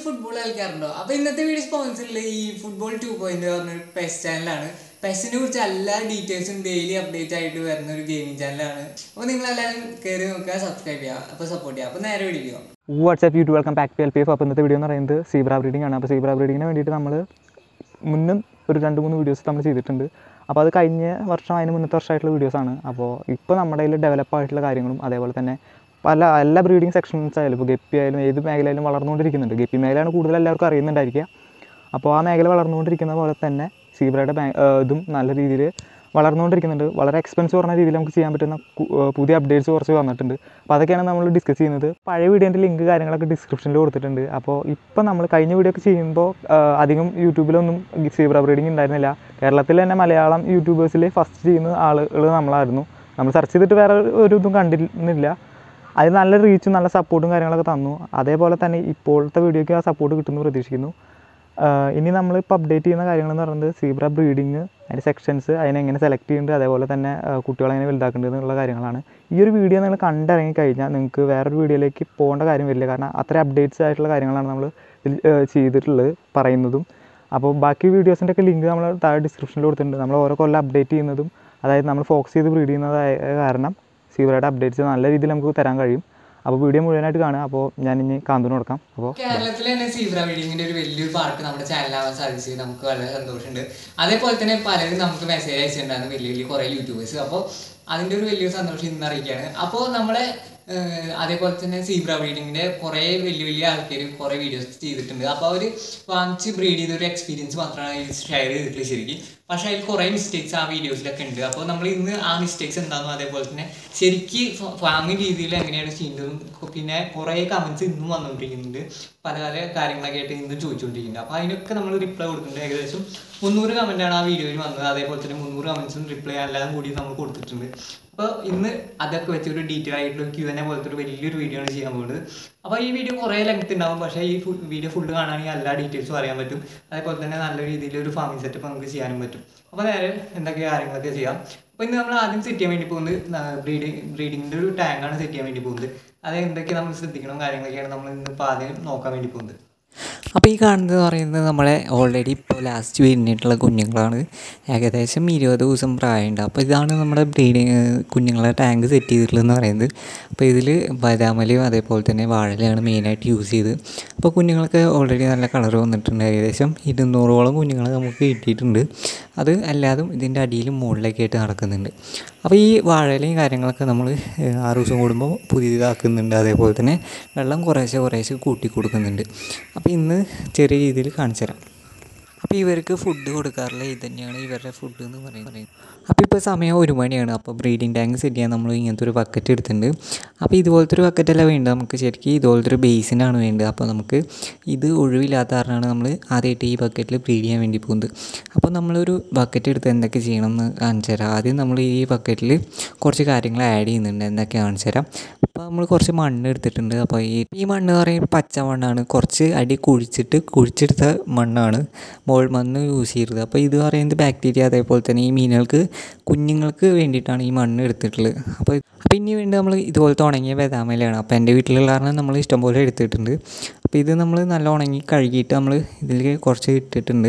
Football കളിക്കാറുണ്ടോ അപ്പൊ ഇന്നത്തെ video സ്പോൺസറിൽ ഈ ഫുട്ബോൾ ടു പോയിന്റ് പറഞ്ഞൊരു പെസ് ചാനലാണ് പെസിനെ കുറിച്ച് എല്ലാ ഡീറ്റെയിൽസും ഡെയിലി അപ്ഡേറ്റ് ആയിട്ട് വരുന്ന ഒരു ഗെയിമിംഗ് ചാനലാണ് അപ്പോൾ നിങ്ങളെല്ലാവരും കയറി നോക്കുക സബ്സ്ക്രൈബ് ചെയ്യുക അപ്പോൾ സപ്പോർട്ട് ചെയ്യുക അപ്പോൾ നേരെ video WhatsApp YouTube welcome back to L P F അപ്പോൾ ഇന്നത്തെ വീഡിയോ എന്ന് പറയുന്നത് സീബ്ര ബ്രീഡിംഗ് ആണ് അപ്പോൾ സീബ്ര ബ്രീഡിങ്ങിന് വേണ്ടിയിട്ട് നമ്മൾ മുന്നും ഒരു രണ്ട് മൂന്ന് വീഡിയോസ് നമ്മൾ ചെയ്തിട്ടുണ്ട് അപ്പോൾ അത് കഴിഞ്ഞ വർഷം അതിന് മുന്നത്തെ വർഷമായിട്ടുള്ള വീഡിയോസാണ് അപ്പോൾ ഇപ്പോൾ നമ്മുടെ കയ്യിൽ ഡെവലപ്പ് ആയിട്ടുള്ള കാര്യങ്ങളും അതേപോലെ തന്നെ പല എല്ലാ ബ്രീഡിംഗ് സെക്ഷൻസ് ആയാലും ഇപ്പോൾ ഗപ്പി ആയാലും ഏത് മേഖലയിലും വളർന്നുകൊണ്ടിരിക്കുന്നുണ്ട് ഗപ്പി മേഖലയാണ് കൂടുതൽ എല്ലാവർക്കും അറിയുന്നുണ്ടായിരിക്കുക അപ്പോൾ ആ മേഖല വളർന്നുകൊണ്ടിരിക്കുന്ന പോലെ തന്നെ സീബ്രയുടെ ബാ- ഏഹ് ഇതും നല്ല രീതിയിൽ വളർന്നുകൊണ്ടിരിക്കുന്നുണ്ട് വളരെ എക്സ്പെൻസ് കുറഞ്ഞ രീതിയിൽ നമുക്ക് ചെയ്യാൻ പറ്റുന്ന കു- ഏഹ് പുതിയ അപ്ഡേറ്റ്സ് കുറച്ച് വന്നിട്ടുണ്ട് അപ്പോൾ അതൊക്കെയാണ് നമ്മൾ ഡിസ്കസ് ചെയ്യുന്നത് പഴയ വീഡിയോൻ്റെ ലിങ്ക് കാര്യങ്ങളൊക്കെ ഡിസ്ക്രിപ്ഷനിൽ കൊടുത്തിട്ടുണ്ട് അപ്പോൾ ഇപ്പോൾ നമ്മൾ കഴിഞ്ഞ വീഡിയോ ഒക്കെ ചെയ്യുമ്പോൾ ഏഹ് അധികം യൂട്യൂബിലൊന്നും സീബ്ര ബ്രീഡിംഗ് ഉണ്ടായിരുന്നില്ല കേരളത്തിൽ തന്നെ മലയാളം യൂട്യൂബേഴ്സിൽ ഫസ്റ്റ് ചെയ്യുന്ന ആളുകൾ നമ്മളായിരുന്നു നമ്മൾ സെർച്ച് ചെയ്തിട്ട് വേറെ ഒരു ഇതും കണ്ടിരുന്നില്ല അത് നല്ല റീച്ചും നല്ല സപ്പോർട്ടും കാര്യങ്ങളൊക്കെ തന്നു അതേപോലെ തന്നെ ഇപ്പോഴത്തെ വീഡിയോയ്ക്ക് ആ സപ്പോർട്ട് കിട്ടുമെന്ന് പ്രതീക്ഷിക്കുന്നു ആഹ് ഇനി നമ്മളിപ്പോൾ അപ്ഡേറ്റ് ചെയ്യുന്ന കാര്യങ്ങളെന്ന് പറയുന്നത് സീബ്ര ബ്രീഡിങ് അതിൻ്റെ സെക്ഷൻസ് അതിനെങ്ങനെ സെലക്ട് ചെയ്യുന്നുണ്ട് അതേപോലെ തന്നെ ആഹ് കുട്ടികളെ എങ്ങനെ വലുതാക്കേണ്ടത് എന്നുള്ള കാര്യങ്ങളാണ് ഈ ഒരു വീഡിയോ നിങ്ങൾ കണ്ടിറങ്ങി കഴിഞ്ഞാൽ നിങ്ങൾക്ക് വേറൊരു വീഡിയോയിലേക്ക് പോകേണ്ട കാര്യം വരില്ല കാരണം അത്ര അപ്ഡേറ്റ്സ് ആയിട്ടുള്ള കാര്യങ്ങളാണ് നമ്മൾ ഇതിൽ ആഹ് ചെയ്തിട്ടുള്ളത് പറയുന്നതും അപ്പോൾ ബാക്കി വീഡിയോസിൻ്റെ ഒക്കെ ലിങ്ക് നമ്മൾ താഴെ ഡിസ്ക്രിപ്ഷനിൽ കൊടുത്തിട്ടുണ്ട് നമ്മൾ ഓരോ കൊല്ലം അപ്ഡേറ്റ് ചെയ്യുന്നതും അതായത് നമ്മൾ ഫോക്കസ് ചെയ്ത് ബ്രീഡ് ചെയ്യുന്നതായ കാരണം സീബ്രയുടെ അപ്ഡേറ്റ്സ് നല്ല രീതിയിൽ നമുക്ക് തരാൻ കഴിയും അപ്പോൾ വീഡിയോ മുഴുവനായിട്ട് കാണുക അപ്പോൾ ഞാൻ ഇനി കാന്തുന് കൊടുക്കാം അപ്പോൾ കേരളത്തിൽ തന്നെ സീബ്ര വീഡിങ്ങിന്റെ ഒരു വലിയൊരു പാർട്ട് നമ്മുടെ ചാനലാവാൻ സാധിച്ചത് നമുക്ക് വളരെ സന്തോഷമുണ്ട് അതേപോലെ തന്നെ പലരും നമുക്ക് മെസ്സേജ് അയച്ചിട്ടുണ്ടായിരുന്നു വലിയ വലിയ കുറേ യൂട്യൂബേഴ്സ് അപ്പോൾ അതിൻ്റെ ഒരു വലിയൊരു സന്തോഷം ഇന്ന് അറിയിക്കുകയാണ് അപ്പോൾ നമ്മളെ ഏഹ്, അതേപോലെ തന്നെ സീബ്ര ബ്രീഡിങ്ങിന്റെ കുറേ വലിയ വലിയ ആൾക്കാർ കുറേ വീഡിയോസ് ചെയ്തിട്ടുണ്ട് അപ്പോൾ അവർ വാങ്ങിച്ച് ബ്രീഡ് ചെയ്ത ഒരു എക്സ്പീരിയൻസ് മാത്രമാണ് ഷെയർ ചെയ്തിട്ടുള്ളത് ശരിക്കും പക്ഷേ അതിൽ കുറേ മിസ്റ്റേക്സ് ആ വീഡിയോസിലൊക്കെ ഉണ്ട് അപ്പോൾ നമ്മൾ ഇന്ന് ആ മിസ്റ്റേക്സ് എന്താണെന്നും അതേപോലെ തന്നെ ശരിക്ക് ഫാമിംഗ് രീതിയിൽ എങ്ങനെയാണ് ചെയ്യുന്നതും പിന്നെ കുറേ കമൻസ് ഇന്നും വന്നുകൊണ്ടിരിക്കുന്നുണ്ട് പല പല കാര്യങ്ങളൊക്കെ ആയിട്ട് ഇന്നും ചോദിച്ചുകൊണ്ടിരിക്കുന്നുണ്ട് അപ്പോൾ അതിനൊക്കെ നമ്മൾ റിപ്ലൈ കൊടുക്കുന്നുണ്ട് ഏകദേശം മുന്നൂറ് കമൻറ്റാണ് ആ വീഡിയോയിൽ വന്നത് അതേപോലെ തന്നെ മുന്നൂറ് കമൻസും റിപ്ലൈ എല്ലാം കൂടി നമ്മൾ കൊടുത്തിട്ടുണ്ട് അപ്പോൾ ഇന്ന് അതൊക്കെ വെച്ച് ഒരു ഡീറ്റെയിൽ ആയിട്ടുള്ള ക്യൂ എന്നെ പോലത്തെ ഒരു വലിയൊരു വീഡിയോ ആണ് ചെയ്യാൻ പോകുന്നത് അപ്പോൾ ഈ വീഡിയോ കുറേ ലെങ്ത് ഉണ്ടാവും പക്ഷേ ഈ ഫുൾ വീഡിയോ ഫുള്ള് കാണുകയാണെങ്കിൽ എല്ലാ ഡീറ്റെയിൽസും അറിയാൻ പറ്റും അതേപോലെ തന്നെ നല്ല രീതിയിൽ ഒരു ഫാമിംഗ് സെറ്റപ്പ് നമുക്ക് ചെയ്യാനും പറ്റും അപ്പോൾ നേരെ എന്തൊക്കെ കാര്യങ്ങളൊക്കെ ചെയ്യാം അപ്പോൾ ഇന്ന് നമ്മൾ ആദ്യം സെറ്റ് ചെയ്യാൻ വേണ്ടി പോകുന്നത് ബ്രീഡിങ് ബ്രീഡിങ്ങിൻ്റെ ഒരു ടാങ്കാണ് സെറ്റ് ചെയ്യാൻ വേണ്ടി പോകുന്നത് അത് എന്തൊക്കെ നമ്മൾ ശ്രദ്ധിക്കണം കാര്യങ്ങളൊക്കെയാണ് നമ്മൾ ഇന്ന് ഇപ്പോൾ ആദ്യം നോക്കാൻ വേണ്ടി പോകുന്നത് അപ്പോൾ ഈ കാണുന്നത് പറയുന്നത് നമ്മളെ ഓൾറെഡി ഇപ്പോൾ ലാസ്റ്റ് വിരിഞ്ഞിട്ടുള്ള കുഞ്ഞുങ്ങളാണ് ഏകദേശം ഇരുപത് ദിവസം പ്രായമുണ്ട് അപ്പോൾ ഇതാണ് നമ്മുടെ ബ്രീഡിങ് കുഞ്ഞുങ്ങളെ ടാങ്ക് സെറ്റ് ചെയ്തിട്ടുള്ളതെന്ന് പറയുന്നത് അപ്പോൾ ഇതിൽ ബദാമലയും അതേപോലെ തന്നെ വാഴലയാണ് മെയിനായിട്ട് യൂസ് ചെയ്ത് അപ്പോൾ കുഞ്ഞുങ്ങൾക്ക് ഓൾറെഡി നല്ല കളർ വന്നിട്ടുണ്ട് ഏകദേശം ഇരുന്നൂറോളം കുഞ്ഞുങ്ങൾ നമുക്ക് കിട്ടിയിട്ടുണ്ട് അത് അല്ലാതും ഇതിൻ്റെ അടിയിലും മുകളിലൊക്കെ ആയിട്ട് നടക്കുന്നുണ്ട് അപ്പോൾ ഈ വാഴയിലയും കാര്യങ്ങളൊക്കെ നമ്മൾ ഏഹ്, ആറ് ദിവസം കൂടുമ്പോൾ പുതിയതാക്കുന്നുണ്ട് അതേപോലെ തന്നെ വെള്ളം കുറേശ്ശെ കുറേശ്ശെ കൂട്ടി കൊടുക്കുന്നുണ്ട് അപ്പോൾ ഇന്ന് ചെറിയ രീതിയിൽ കാണിച്ചു തരാം അപ്പോൾ ഇവർക്ക് ഫുഡ് കൊടുക്കാറില്ല ഇത് തന്നെയാണ് ഇവരുടെ ഫുഡ് എന്ന് പറയുന്നത് അപ്പോൾ ഇപ്പോൾ സമയം ഒരു മണിയാണ് അപ്പോൾ ബ്രീഡിംഗ് ടാങ്ക് സെറ്റ് ചെയ്യാൻ നമ്മൾ ഇങ്ങനത്തെ ഒരു ബക്കറ്റ് എടുത്തിട്ടുണ്ട് അപ്പോൾ ഇതുപോലത്തെ ഒരു ബക്കറ്റല്ല വേണ്ടത് നമുക്ക് ശരിക്കും ഇതുപോലത്തെ ഒരു ബേസിനാണ് വേണ്ടത് അപ്പോൾ നമുക്ക് ഇത് ഒഴിവില്ലാത്ത കാരണമാണ് നമ്മൾ ആദ്യമായിട്ട് ഈ ബക്കറ്റിൽ ബ്രീഡ് ചെയ്യാൻ വേണ്ടി പോകുന്നത് അപ്പോൾ നമ്മളൊരു ബക്കറ്റ് എടുത്ത് എന്തൊക്കെ ചെയ്യണം എന്ന് കാണിച്ചു തരാം ആദ്യം നമ്മൾ ഈ ബക്കറ്റിൽ കുറച്ച് കാര്യങ്ങൾ ആഡ് ചെയ്യുന്നുണ്ട് എന്തൊക്കെ കാണിച്ചു തരാം അപ്പോൾ നമ്മൾ കുറച്ച് മണ്ണ് എടുത്തിട്ടുണ്ട് അപ്പോൾ ഈ ഈ മണ്ണ് എന്ന് പറയുമ്പോൾ പച്ച മണ്ണാണ് കുറച്ച് അടി കുഴിച്ചിട്ട് കുഴിച്ചെടുത്ത മണ്ണാണ് മോൾ മണ്ണ് യൂസ് ചെയ്തത് അപ്പോൾ ഇത് പറയുന്നത് ബാക്ടീരിയ അതേപോലെ തന്നെ ഈ മീനുകൾക്ക് കുഞ്ഞുങ്ങൾക്ക് വേണ്ടിയിട്ടാണ് ഈ മണ്ണ് എടുത്തിട്ടുള്ളത് അപ്പോൾ അപ്പോൾ ഇനി വേണ്ടി നമ്മൾ ഇതുപോലത്തെ ഉണങ്ങിയ ബദാമയിലാണ് അപ്പോൾ എൻ്റെ വീട്ടിലുള്ള കാരണം നമ്മൾ ഇഷ്ടംപോലെ എടുത്തിട്ടുണ്ട് അപ്പോൾ ഇത് നമ്മൾ നല്ല ഉണങ്ങി കഴുകിയിട്ട് നമ്മൾ ഇതിൽ കുറച്ച് ഇട്ടിട്ടുണ്ട്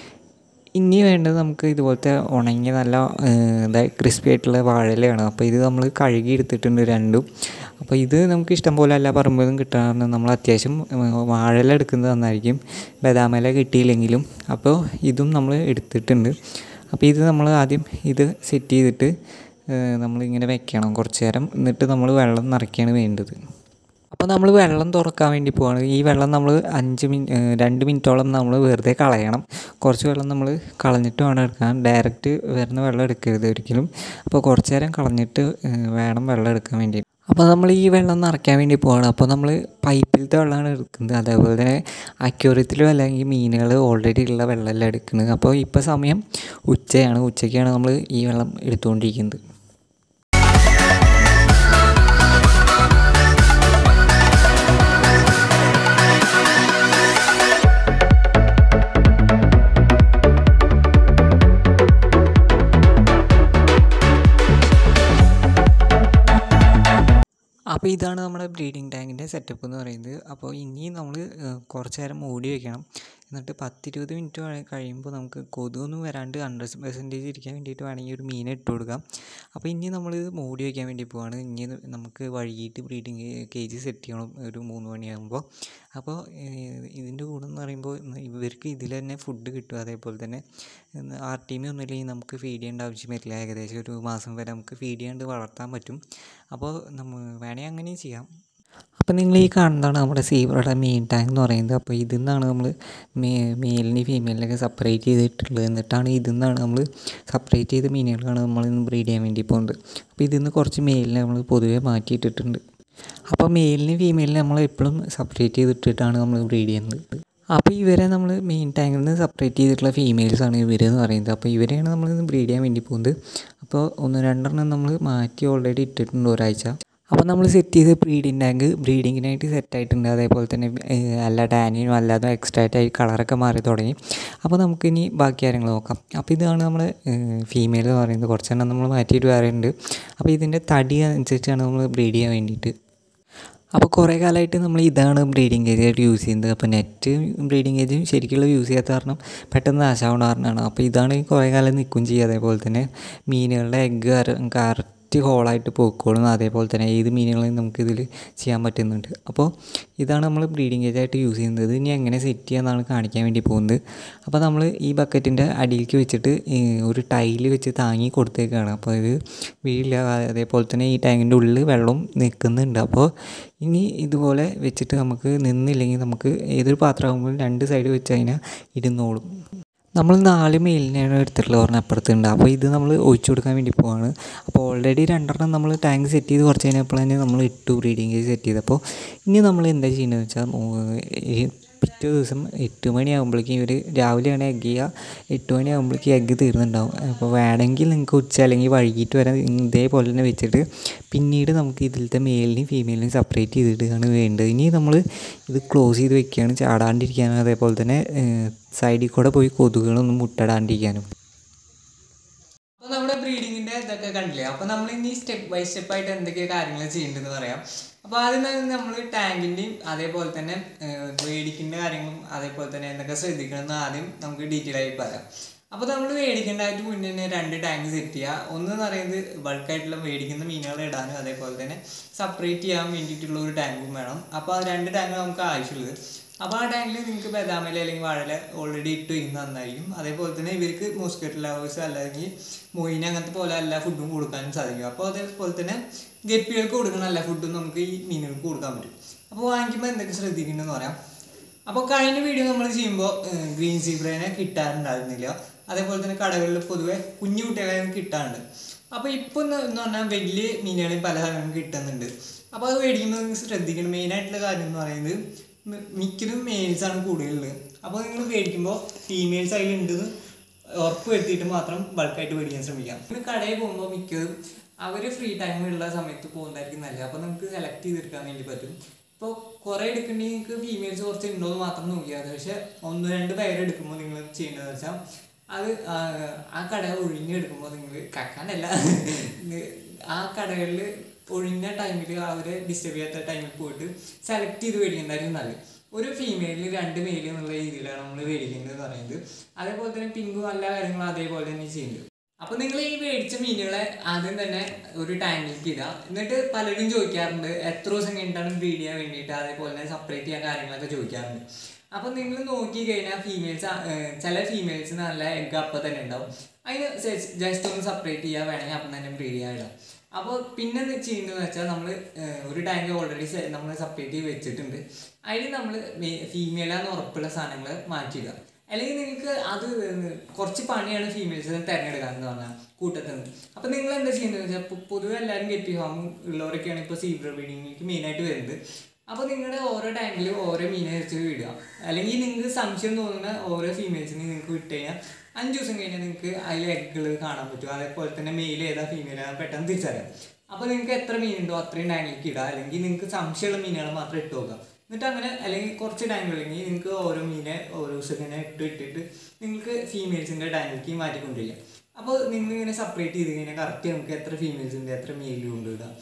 ഇനി വേണ്ടത് നമുക്ക് ഇതുപോലത്തെ ഉണങ്ങിയ നല്ല ഇതായി ക്രിസ്പി ആയിട്ടുള്ള വാഴയിലയാണ് അപ്പോൾ ഇത് നമ്മൾ കഴുകി എടുത്തിട്ടുണ്ട് രണ്ടും അപ്പോൾ ഇത് നമുക്ക് ഇഷ്ടം പോലെ എല്ലാ പറമ്പിലും കിട്ടാറുണ്ട് നമ്മൾ അത്യാവശ്യം ഏഹ്, വാഴയില എടുക്കുന്നത് നന്നായിരിക്കും ബദാമില കിട്ടിയില്ലെങ്കിലും അപ്പോൾ ഇതും നമ്മൾ എടുത്തിട്ടുണ്ട് അപ്പോൾ ഇത് നമ്മൾ ആദ്യം ഇത് സെറ്റ് ചെയ്തിട്ട് ഏഹ്, നമ്മളിങ്ങനെ വെക്കണം കുറച്ച് നേരം എന്നിട്ട് നമ്മൾ വെള്ളം നിറയ്ക്കുകയാണ് വേണ്ടത് അപ്പോൾ നമ്മൾ വെള്ളം തുറക്കാൻ വേണ്ടി പോവാണ് ഈ വെള്ളം നമ്മൾ അഞ്ച് മിനിറ്റ് രണ്ട് മിനിറ്റോളം നമ്മൾ വെറുതെ കളയണം കുറച്ച് വെള്ളം നമ്മൾ കളഞ്ഞിട്ട് വേണം എടുക്കാൻ ഡയറക്റ്റ് വരുന്ന വെള്ളം എടുക്കരുത് ഒരിക്കലും അപ്പോൾ കുറച്ച് നേരം കളഞ്ഞിട്ട് ഏഹ്, വേണം വെള്ളം എടുക്കാൻ വേണ്ടി അപ്പോൾ നമ്മൾ ഈ വെള്ളം നിറയ്ക്കാൻ വേണ്ടി പോവാണ് അപ്പോൾ നമ്മൾ പൈപ്പിലത്തെ വെള്ളമാണ് എടുക്കുന്നത് അതേപോലെ തന്നെ അക്യൂറിയത്തിലും അല്ലെങ്കിൽ മീനുകൾ ഓൾറെഡി ഉള്ള വെള്ളമല്ല എടുക്കുന്നത് അപ്പോൾ ഇപ്പോൾ സമയം ഉച്ചയാണ് ഉച്ചയ്ക്കാണ് നമ്മൾ ഈ വെള്ളം എടുത്തുകൊണ്ടിരിക്കുന്നത് അപ്പോൾ ഇതാണ് നമ്മുടെ ബ്രീഡിംഗ് ടാങ്കിൻ്റെ സെറ്റപ്പ് എന്ന് പറയുന്നത് അപ്പോൾ ഇനി നമ്മൾ കുറച്ച് നേരം മൂടി വെക്കണം എന്നിട്ട് പത്തിരുപത് മിനിറ്റ് കഴിയുമ്പോൾ നമുക്ക് കൊതുകൊന്നും വരാണ്ട് ഹൺഡ്രഡ് പെർസെൻറ്റേജ് ഇരിക്കാൻ വേണ്ടിയിട്ട് വേണമെങ്കിൽ ഒരു മീനെ ഇട്ട് കൊടുക്കാം അപ്പോൾ ഇനി നമ്മൾ മൂടി വയ്ക്കാൻ വേണ്ടി പോവാണ് ഇനി നമുക്ക് വൈകിട്ട് ബ്രീഡിങ് കേജ് സെറ്റ് ചെയ്യണം ഒരു മൂന്ന് മണിയാകുമ്പോൾ അപ്പോൾ ഇതിൻ്റെ കൂടെ എന്ന് പറയുമ്പോൾ ഇവർക്ക് ഇതിൽ തന്നെ ഫുഡ് കിട്ടും അതേപോലെ തന്നെ ആർ ടി മി ഒന്നുമില്ലെങ്കിൽ നമുക്ക് ഫീഡ് ചെയ്യേണ്ട ആവശ്യം വരില്ല ഏകദേശം ഒരു മാസം വരെ നമുക്ക് ഫീഡ് ചെയ്യാണ്ട് വളർത്താൻ പറ്റും അപ്പോൾ നമ്മൾ വേണമെങ്കിൽ അങ്ങനെയും ചെയ്യാം അപ്പോൾ നിങ്ങൾ ഈ കാണുന്നതാണ് നമ്മുടെ സീബ്രയുടെ മെയിൻ ടാങ്ക് എന്ന് പറയുന്നത് അപ്പോൾ ഇതിൽ നിന്നാണ് നമ്മൾ മേ മെയിലിനെയും ഫീമെയിലിനൊക്കെ സെപ്പറേറ്റ് ചെയ്തിട്ടുള്ളത് എന്നിട്ടാണ് ഇതിൽ നിന്നാണ് നമ്മൾ സെപ്പറേറ്റ് ചെയ്ത മീനുകളാണ് നമ്മൾ ഇന്ന് ബ്രീഡ് ചെയ്യാൻ വേണ്ടി പോകുന്നത് അപ്പോൾ ഇതിൽ നിന്ന് കുറച്ച് മെയിലിനെ നമ്മൾ പൊതുവേ മാറ്റിയിട്ടിട്ടുണ്ട് അപ്പോൾ മെയിലിനും ഫീമെയിലിനും നമ്മൾ എപ്പോഴും സെപ്പറേറ്റ് ചെയ്തിട്ടിട്ടാണ് നമ്മൾ ബ്രീഡ് ചെയ്യുന്നത് അപ്പോൾ ഇവരെ നമ്മൾ മെയിൻ ടാങ്കിൽ നിന്ന് സെപ്പറേറ്റ് ചെയ്തിട്ടുള്ള ഫീമെയിൽസാണ് ഇവരെന്ന് പറയുന്നത് അപ്പോൾ ഇവരെയാണ് നമ്മൾ ഇന്ന് ബ്രീഡ് ചെയ്യാൻ വേണ്ടി പോകുന്നത് അപ്പോൾ ഒന്ന് രണ്ടെണ്ണം നമ്മൾ മാറ്റി ഓൾറെഡി ഇട്ടിട്ടുണ്ട് ഒരാഴ്ച അപ്പോൾ നമ്മൾ സെറ്റ് ചെയ്ത ബ്രീഡിംഗ് ടാങ്ക് ബ്രീഡിങ്ങിനായിട്ട് സെറ്റ് ആയിട്ടുണ്ട് അതേപോലെ തന്നെ എല്ലാ ടാനിനും അല്ലാതെ എക്സ്ട്രാക്റ്റ് ആയി കളറൊക്കെ മാറി തുടങ്ങി അപ്പോൾ നമുക്കിനി ബാക്കി കാര്യങ്ങൾ നോക്കാം അപ്പോൾ ഇതാണ് നമ്മുടെ ഫീമെയിൽ എന്ന് പറയുന്നത് കുറച്ചെണ്ണം നമ്മൾ മാറ്റിയിട്ട് വേറെ ഉണ്ട് അപ്പോൾ ഇതിൻ്റെ തടി അനുസരിച്ചാണ് നമ്മൾ ബ്രീഡ് ചെയ്യാൻ വേണ്ടിയിട്ട് അപ്പോൾ കുറേ കാലമായിട്ട് നമ്മൾ ഇതാണ് ബ്രീഡിങ് കേജ് ആയിട്ട് യൂസ് ചെയ്യുന്നത് അപ്പോൾ നെറ്റ് ബ്രീഡിങ് കേജ് ശരിക്കുള്ള യൂസ് ചെയ്യാത്ത കാരണം പെട്ടെന്ന് നാശമാവുന്ന കാരണമാണ് അപ്പോൾ ഇതാണ് കുറേ കാലം നിൽക്കുകയും ചെയ്യുക അതേപോലെ തന്നെ മീനുകളുടെ എഗ്ഗ് കറക്റ്റ് ഹോളായിട്ട് പോയിക്കോളും അതേപോലെ തന്നെ ഏത് മീനുകളെയും നമുക്കിതിൽ ചെയ്യാൻ പറ്റുന്നുണ്ട് അപ്പോൾ ഇതാണ് നമ്മൾ ബ്രീഡിങ് കേജ് ആയിട്ട് യൂസ് ചെയ്യുന്നത് ഇനി എങ്ങനെ സെറ്റ് ചെയ്യാമെന്നാണ് കാണിക്കാൻ വേണ്ടി പോകുന്നത് അപ്പോൾ നമ്മൾ ഈ ബക്കറ്റിൻ്റെ അടിയിലേക്ക് വെച്ചിട്ട് ഒരു ടൈല് വെച്ച് താങ്ങി കൊടുത്തേക്കാണ് അപ്പോൾ ഇത് വീഴില്ല അതേപോലെ തന്നെ ഈ ടാങ്കിൻ്റെ ഉള്ളിൽ വെള്ളം നിൽക്കുന്നുണ്ട് അപ്പോൾ ഇനി ഇതുപോലെ വെച്ചിട്ട് നമുക്ക് നിന്നില്ലെങ്കിൽ നമുക്ക് ഏതൊരു പാത്രമാകുമ്പോഴും രണ്ട് സൈഡ് വെച്ച് കഴിഞ്ഞാൽ ഇരുന്നോളും നമ്മൾ നാല് മെയിലിനെയാണ് എടുത്തിട്ടുള്ളത് പറഞ്ഞ അപ്പുറത്തുണ്ട് അപ്പോൾ ഇത് നമ്മൾ ഒഴിച്ചു കൊടുക്കാൻ വേണ്ടി പോവാണ് അപ്പോൾ ഓൾറെഡി രണ്ടെണ്ണം നമ്മൾ ടാങ്ക് സെറ്റ് ചെയ്ത് കുറച്ച് കഴിഞ്ഞപ്പോൾ തന്നെ നമ്മൾ ഇട്ടു ബ്രീഡിങ് സെറ്റ് ചെയ്ത് അപ്പോൾ ഇനി നമ്മൾ എന്താ ചെയ്യുന്നത് വെച്ചാൽ പിറ്റേ ദിവസം എട്ട് മണിയാകുമ്പോഴേക്കും ഇവർ രാവിലെയാണ് എഗ്ഗ് ചെയ്യുക എട്ട് മണിയാകുമ്പോഴേക്കും എഗ്ഗ് തീർന്നുണ്ടാവും അപ്പോൾ വേണമെങ്കിൽ നിങ്ങൾക്ക് ഉച്ച അല്ലെങ്കിൽ വൈകിട്ട് വരെ ഇതേപോലെ തന്നെ വെച്ചിട്ട് പിന്നീട് നമുക്ക് ഇതിലത്തെ മെയിലിനെയും ഫീമെയിലിനെയും സെപ്പറേറ്റ് ചെയ്തിട്ടാണ് വേണ്ടത് ഇനി നമ്മൾ ഇത് ക്ലോസ് ചെയ്ത് വെക്കുകയാണ് ചാടാണ്ടിരിക്കാനും അതേപോലെ തന്നെ സൈഡിൽ കൂടെ പോയി കൊതുകുകളൊന്നും മുട്ടടാണ്ടിരിക്കാനും അപ്പോൾ നമ്മുടെ ബ്രീഡിങ്ങിന്റെ ഇതൊക്കെ കണ്ടില്ലേ അപ്പോൾ നമ്മൾ ഇനി സ്റ്റെപ്പ് ബൈ സ്റ്റെപ്പ് ആയിട്ട് എന്തൊക്കെ കാര്യങ്ങൾ ചെയ്യേണ്ടതെന്ന് പറയാം അപ്പോൾ ആദ്യം തന്നെ നമ്മൾ ടാങ്കിൻ്റെയും അതേപോലെ തന്നെ മേടിക്കേണ്ട കാര്യങ്ങളും അതേപോലെ തന്നെ എന്തൊക്കെ ശ്രദ്ധിക്കണമെന്ന് ആദ്യം നമുക്ക് ഡീറ്റെയിൽ ആയി പറയാം അപ്പോൾ നമ്മൾ മേടിക്കേണ്ടതായിട്ട് മുന്നേ തന്നെ രണ്ട് ടാങ്ക് സെറ്റ് ചെയ്യുക ഒന്ന് എന്ന് പറയുന്നത് ബൾക്കായിട്ടുള്ള മേടിക്കുന്ന മീനുകൾ ഇടാനും അതേപോലെ തന്നെ സെപ്പറേറ്റ് ചെയ്യാൻ വേണ്ടിയിട്ടുള്ള ഒരു ടാങ്കും വേണം അപ്പോൾ ആ രണ്ട് ടാങ്ക് നമുക്ക് ആവശ്യമുള്ളത് അപ്പോൾ ആ ടാങ്കിൽ നിങ്ങൾക്ക് ബദാമില അല്ലെങ്കിൽ വാഴല ഓൾറെഡി ഇട്ട് ഇന്ന് നന്നായിരിക്കും അതേപോലെ തന്നെ ഇവർക്ക് മോസ്കറ്റ് ലവേഴ്സ് അല്ലെങ്കിൽ മൊയിന് അങ്ങനത്തെ പോലെ എല്ലാ ഫുഡും കൊടുക്കാനും സാധിക്കും അപ്പോൾ അതേപോലെ തന്നെ ഗപ്പികൾക്ക് കൊടുക്കുന്ന എല്ലാ ഫുഡും നമുക്ക് ഈ മീനുകൾക്ക് കൊടുക്കാൻ പറ്റും അപ്പോൾ വാങ്ങിക്കുമ്പോൾ എന്തൊക്കെ ശ്രദ്ധിക്കണമെന്ന് പറയാം അപ്പോൾ കഴിഞ്ഞ വീഡിയോ നമ്മൾ ചെയ്യുമ്പോൾ ഗ്രീൻ സീബ്രേനെ കിട്ടാറുണ്ടായിരുന്നില്ല അതേപോലെ തന്നെ കടകളിൽ പൊതുവെ കുഞ്ഞു കുട്ടികളെ കിട്ടാറുണ്ട് അപ്പോൾ ഇപ്പോൾ എന്ന് പറഞ്ഞാൽ വലിയ മീനുകളെയും പല സാധനങ്ങളും കിട്ടുന്നുണ്ട് അപ്പോൾ അത് മേടിക്കുമ്പോൾ നിങ്ങൾ ശ്രദ്ധിക്കണം മെയിനായിട്ടുള്ള കാര്യം എന്ന് പറയുന്നത് മി- മിക്കതും മെയിൽസ് ആണ് കൂടുതലുള്ളത് അപ്പോൾ നിങ്ങൾ മേടിക്കുമ്പോൾ ഫീമെയിൽസ് അതിലുണ്ടെന്ന് ഉറപ്പ് വരുത്തിയിട്ട് മാത്രം ബൾക്കായിട്ട് മേടിക്കാൻ ശ്രമിക്കാം നിങ്ങൾ കടയിൽ പോകുമ്പോൾ മിക്കതും അവർ ഫ്രീ ടൈം ഉള്ള സമയത്ത് പോകുന്നതായിരിക്കും നല്ലത് അപ്പോൾ നമുക്ക് സെലക്ട് ചെയ്തെടുക്കാൻ വേണ്ടി പറ്റും ഇപ്പോൾ കുറേ എടുക്കണമെങ്കിൽ നിങ്ങൾക്ക് ഫീമെയിൽസ് കുറച്ച് ഉണ്ടോ എന്ന് മാത്രം നോക്കിയാൽ മതി പക്ഷേ ഒന്ന് രണ്ട് പേര് എടുക്കുമ്പോൾ നിങ്ങൾ ചെയ്യേണ്ടതെന്ന് വെച്ചാൽ അത് ആ ആ കട ഒഴിഞ്ഞെടുക്കുമ്പോൾ നിങ്ങൾ കക്കാനല്ല ആ കടകളിൽ ഒഴിഞ്ഞ ടൈമിൽ അവരെ ഡിസ്റ്റർബ് ചെയ്യാത്ത ടൈമിൽ പോയിട്ട് സെലക്ട് ചെയ്ത് മേടിക്കുന്നതായിരിക്കും നല്ലത് ഒരു ഫീമെയിലിന് രണ്ട് മെയിൽ എന്നുള്ള രീതിയിലാണ് നമ്മൾ മേടിക്കുന്നത് എന്ന് പറയുന്നത് അതേപോലെ തന്നെ പിങ്കും എല്ലാ കാര്യങ്ങളും അതേപോലെ തന്നെ ചെയ്യുന്നത് അപ്പോൾ നിങ്ങൾ ഈ മേടിച്ച മീനുകളെ ആദ്യം തന്നെ ഒരു ടാങ്കിലേക്ക് ഇടുക എന്നിട്ട് പലരും ചോദിക്കാറുണ്ട് എത്ര ദിവസം കഴിഞ്ഞിട്ടാണ് ബ്രീഡ് ചെയ്യാൻ വേണ്ടിയിട്ട് അതേപോലെ തന്നെ സെപ്പറേറ്റ് ചെയ്യാൻ കാര്യങ്ങളൊക്കെ ചോദിക്കാറുണ്ട് അപ്പോൾ നിങ്ങൾ നോക്കി കഴിഞ്ഞാൽ ഫീമെയിൽസ് ചില ഫീമെയിൽസ് നല്ല എഗ് അപ്പം തന്നെ ഉണ്ടാവും അതിന് ജസ്റ്റ് ഒന്ന് സെപ്പറേറ്റ് ചെയ്യാൻ വേണമെങ്കിൽ അപ്പം തന്നെ ബ്രീഡ് ചെയ്യാൻ ഇടാം അപ്പോൾ പിന്നെ എന്ത് ചെയ്യുന്നതെന്ന് വെച്ചാൽ നമ്മൾ ഒരു ടാങ്ക് ഓൾറെഡി നമ്മൾ സെപ്പറേറ്റ് ചെയ്ത് വെച്ചിട്ടുണ്ട് അതിൽ നമ്മൾ ഫീമെയിലാന്ന് ഉറപ്പുള്ള സാധനങ്ങൾ മാറ്റിയിടുക അല്ലെങ്കിൽ നിങ്ങൾക്ക് അത് കുറച്ച് പണിയാണ് ഫീമെയിൽസ് തിരഞ്ഞെടുക്കുക എന്ന് പറഞ്ഞാൽ കൂട്ടത്തിൽ നിന്ന് അപ്പം നിങ്ങൾ എന്താ ചെയ്യുന്നത് വെച്ചാൽ പൊ- പൊതുവെ എല്ലാവരും ഗപ്പി ഫാം ഉള്ളവരൊക്കെയാണ് ഇപ്പോൾ സീബ്ര ബ്രീഡിങ്ങിലേക്ക് മെയിനായിട്ട് വരുന്നത് അപ്പോൾ നിങ്ങളുടെ ഓരോ ടാങ്കിലും ഓരോ മീനെ വെച്ച് വിടുക അല്ലെങ്കിൽ നിങ്ങൾക്ക് സംശയം തോന്നുന്ന ഓരോ ഫീമെയിൽസിനെ നിങ്ങൾക്ക് വിട്ട് കഴിഞ്ഞാൽ അഞ്ച് ദിവസം കഴിഞ്ഞാൽ നിങ്ങൾക്ക് അതിൽ എഗ്ഗുകൾ കാണാൻ പറ്റും അതേപോലെ തന്നെ മെയിൽ ഏതാ ഫീമെയിൽ ഏതാ പെട്ടെന്ന് തിരിച്ചറിയാം അപ്പോൾ നിങ്ങൾക്ക് എത്ര മീനുണ്ടോ അത്രയും ടാങ്കിലേക്ക് ഇടുക അല്ലെങ്കിൽ നിങ്ങൾക്ക് സംശയമുള്ള മീനുകൾ മാത്രം ഇട്ട് നോക്കുക എന്നിട്ട് അങ്ങനെ അല്ലെങ്കിൽ കുറച്ച് ടാങ്ക് അല്ലെങ്കിൽ നിങ്ങൾക്ക് ഓരോ മീനെ ഓരോ ദിവസം ഇങ്ങനെ ഇട്ട് ഇട്ടിട്ട് നിങ്ങൾക്ക് ഫീമെയിൽസിൻ്റെ ടാങ്കിലേക്ക് മാറ്റിക്കൊണ്ടിരിക്കുക അപ്പോൾ നിങ്ങൾ ഇങ്ങനെ സെപ്പറേറ്റ് ചെയ്ത് കഴിഞ്ഞാൽ കറക്റ്റ് നമുക്ക് എത്ര ഫീമെയിൽസ് ഉണ്ട് എത്ര മെയിലും ഉണ്ട് ഇടുക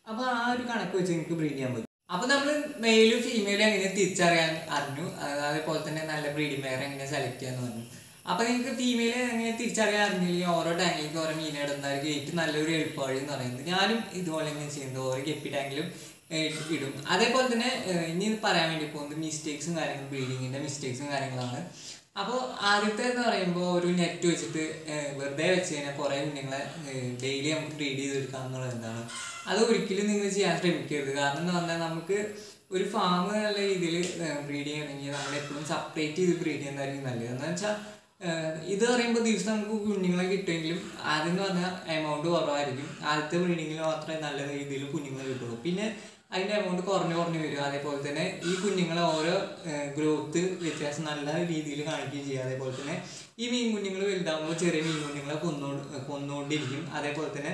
അപ്പോൾ ആ ഒരു കണക്ക് വെച്ച് നിങ്ങൾക്ക് ബ്രീഡ് ചെയ്യാൻ പറ്റും അപ്പോൾ നമ്മൾ മെയിലും ഫീമെയിലും എങ്ങനെ തിരിച്ചറിയാൻ അറിഞ്ഞു അത് അതേപോലെ തന്നെ നല്ല ബ്രീഡിംഗ് പെയർ എങ്ങനെ സെലക്ട് ചെയ്യാന്ന് പറഞ്ഞു അപ്പോൾ നിങ്ങൾക്ക് ഫീമെയിൽ എങ്ങനെ തിരിച്ചറിയാൻ അറിഞ്ഞില്ലെങ്കിൽ ഓരോ ടാങ്കിലേക്ക് ഓരോ മീനെ ഇടുന്നതായിരിക്കും ഏറ്റവും നല്ലൊരു എളുപ്പവഴി എന്ന് പറയുന്നത് ഞാനും ഇതുപോലെ തന്നെ ചെയ്യുന്നത് ഓരോ ഗപ്പി ടാങ്കിലും ഏഹ് ഇടും അതേപോലെ തന്നെ ഏഹ് ഇനി പറയാൻ വേണ്ടി പോകുന്നത് മിസ്റ്റേക്സും കാര്യങ്ങളും ബ്രീഡിങ്ങിൻ്റെ മിസ്റ്റേക്സും കാര്യങ്ങളാണ് അപ്പോൾ ആദ്യത്തെ എന്ന് പറയുമ്പോൾ ഒരു നെറ്റ് വെച്ചിട്ട് ഏഹ് വെറുതെ വെച്ച് കഴിഞ്ഞാൽ കുറേ കുഞ്ഞുങ്ങളെ ഡെയിലി നമുക്ക് ബ്രീഡ് ചെയ്തെടുക്കാം എന്നുള്ളത് എന്താണ് അത് ഒരിക്കലും നിങ്ങൾ ചെയ്യാൻ ശ്രമിക്കരുത് കാരണം എന്ന് പറഞ്ഞാൽ നമുക്ക് ഒരു ഫാം നല്ല രീതിയിൽ ബ്രീഡ് ചെയ്യണമെങ്കിൽ നമ്മൾ എപ്പോഴും സെപ്പറേറ്റ് ചെയ്ത് ബ്രീഡ് ചെയ്യുന്നതായിരിക്കും നല്ലത് എന്ന് വെച്ചാൽ ഏഹ് ഇത് പറയുമ്പോൾ ദിവസം നമുക്ക് കുഞ്ഞുങ്ങളെ കിട്ടുമെങ്കിലും ആദ്യം എന്ന് പറഞ്ഞാൽ എമൗണ്ട് കുറവായിരിക്കും ആദ്യത്തെ ബ്രീഡിങ്ങിൽ മാത്രമേ നല്ല രീതിയിൽ കുഞ്ഞുങ്ങളെ കിട്ടുള്ളൂ പിന്നെ അതിൻ്റെ എമൗണ്ട് കുറഞ്ഞു കുറഞ്ഞു വരും അതേപോലെ തന്നെ ഈ കുഞ്ഞുങ്ങളെ ഓരോ ഗ്രോത്ത് വ്യത്യാസം നല്ല രീതിയിൽ കാണിക്കുകയും ചെയ്യും അതേപോലെ തന്നെ ഈ മീൻ കുഞ്ഞുങ്ങൾ വലുതാകുമ്പോൾ ചെറിയ മീൻ കുഞ്ഞുങ്ങളെ കൊന്നോ കൊന്നുകൊണ്ടിരിക്കും അതേപോലെ തന്നെ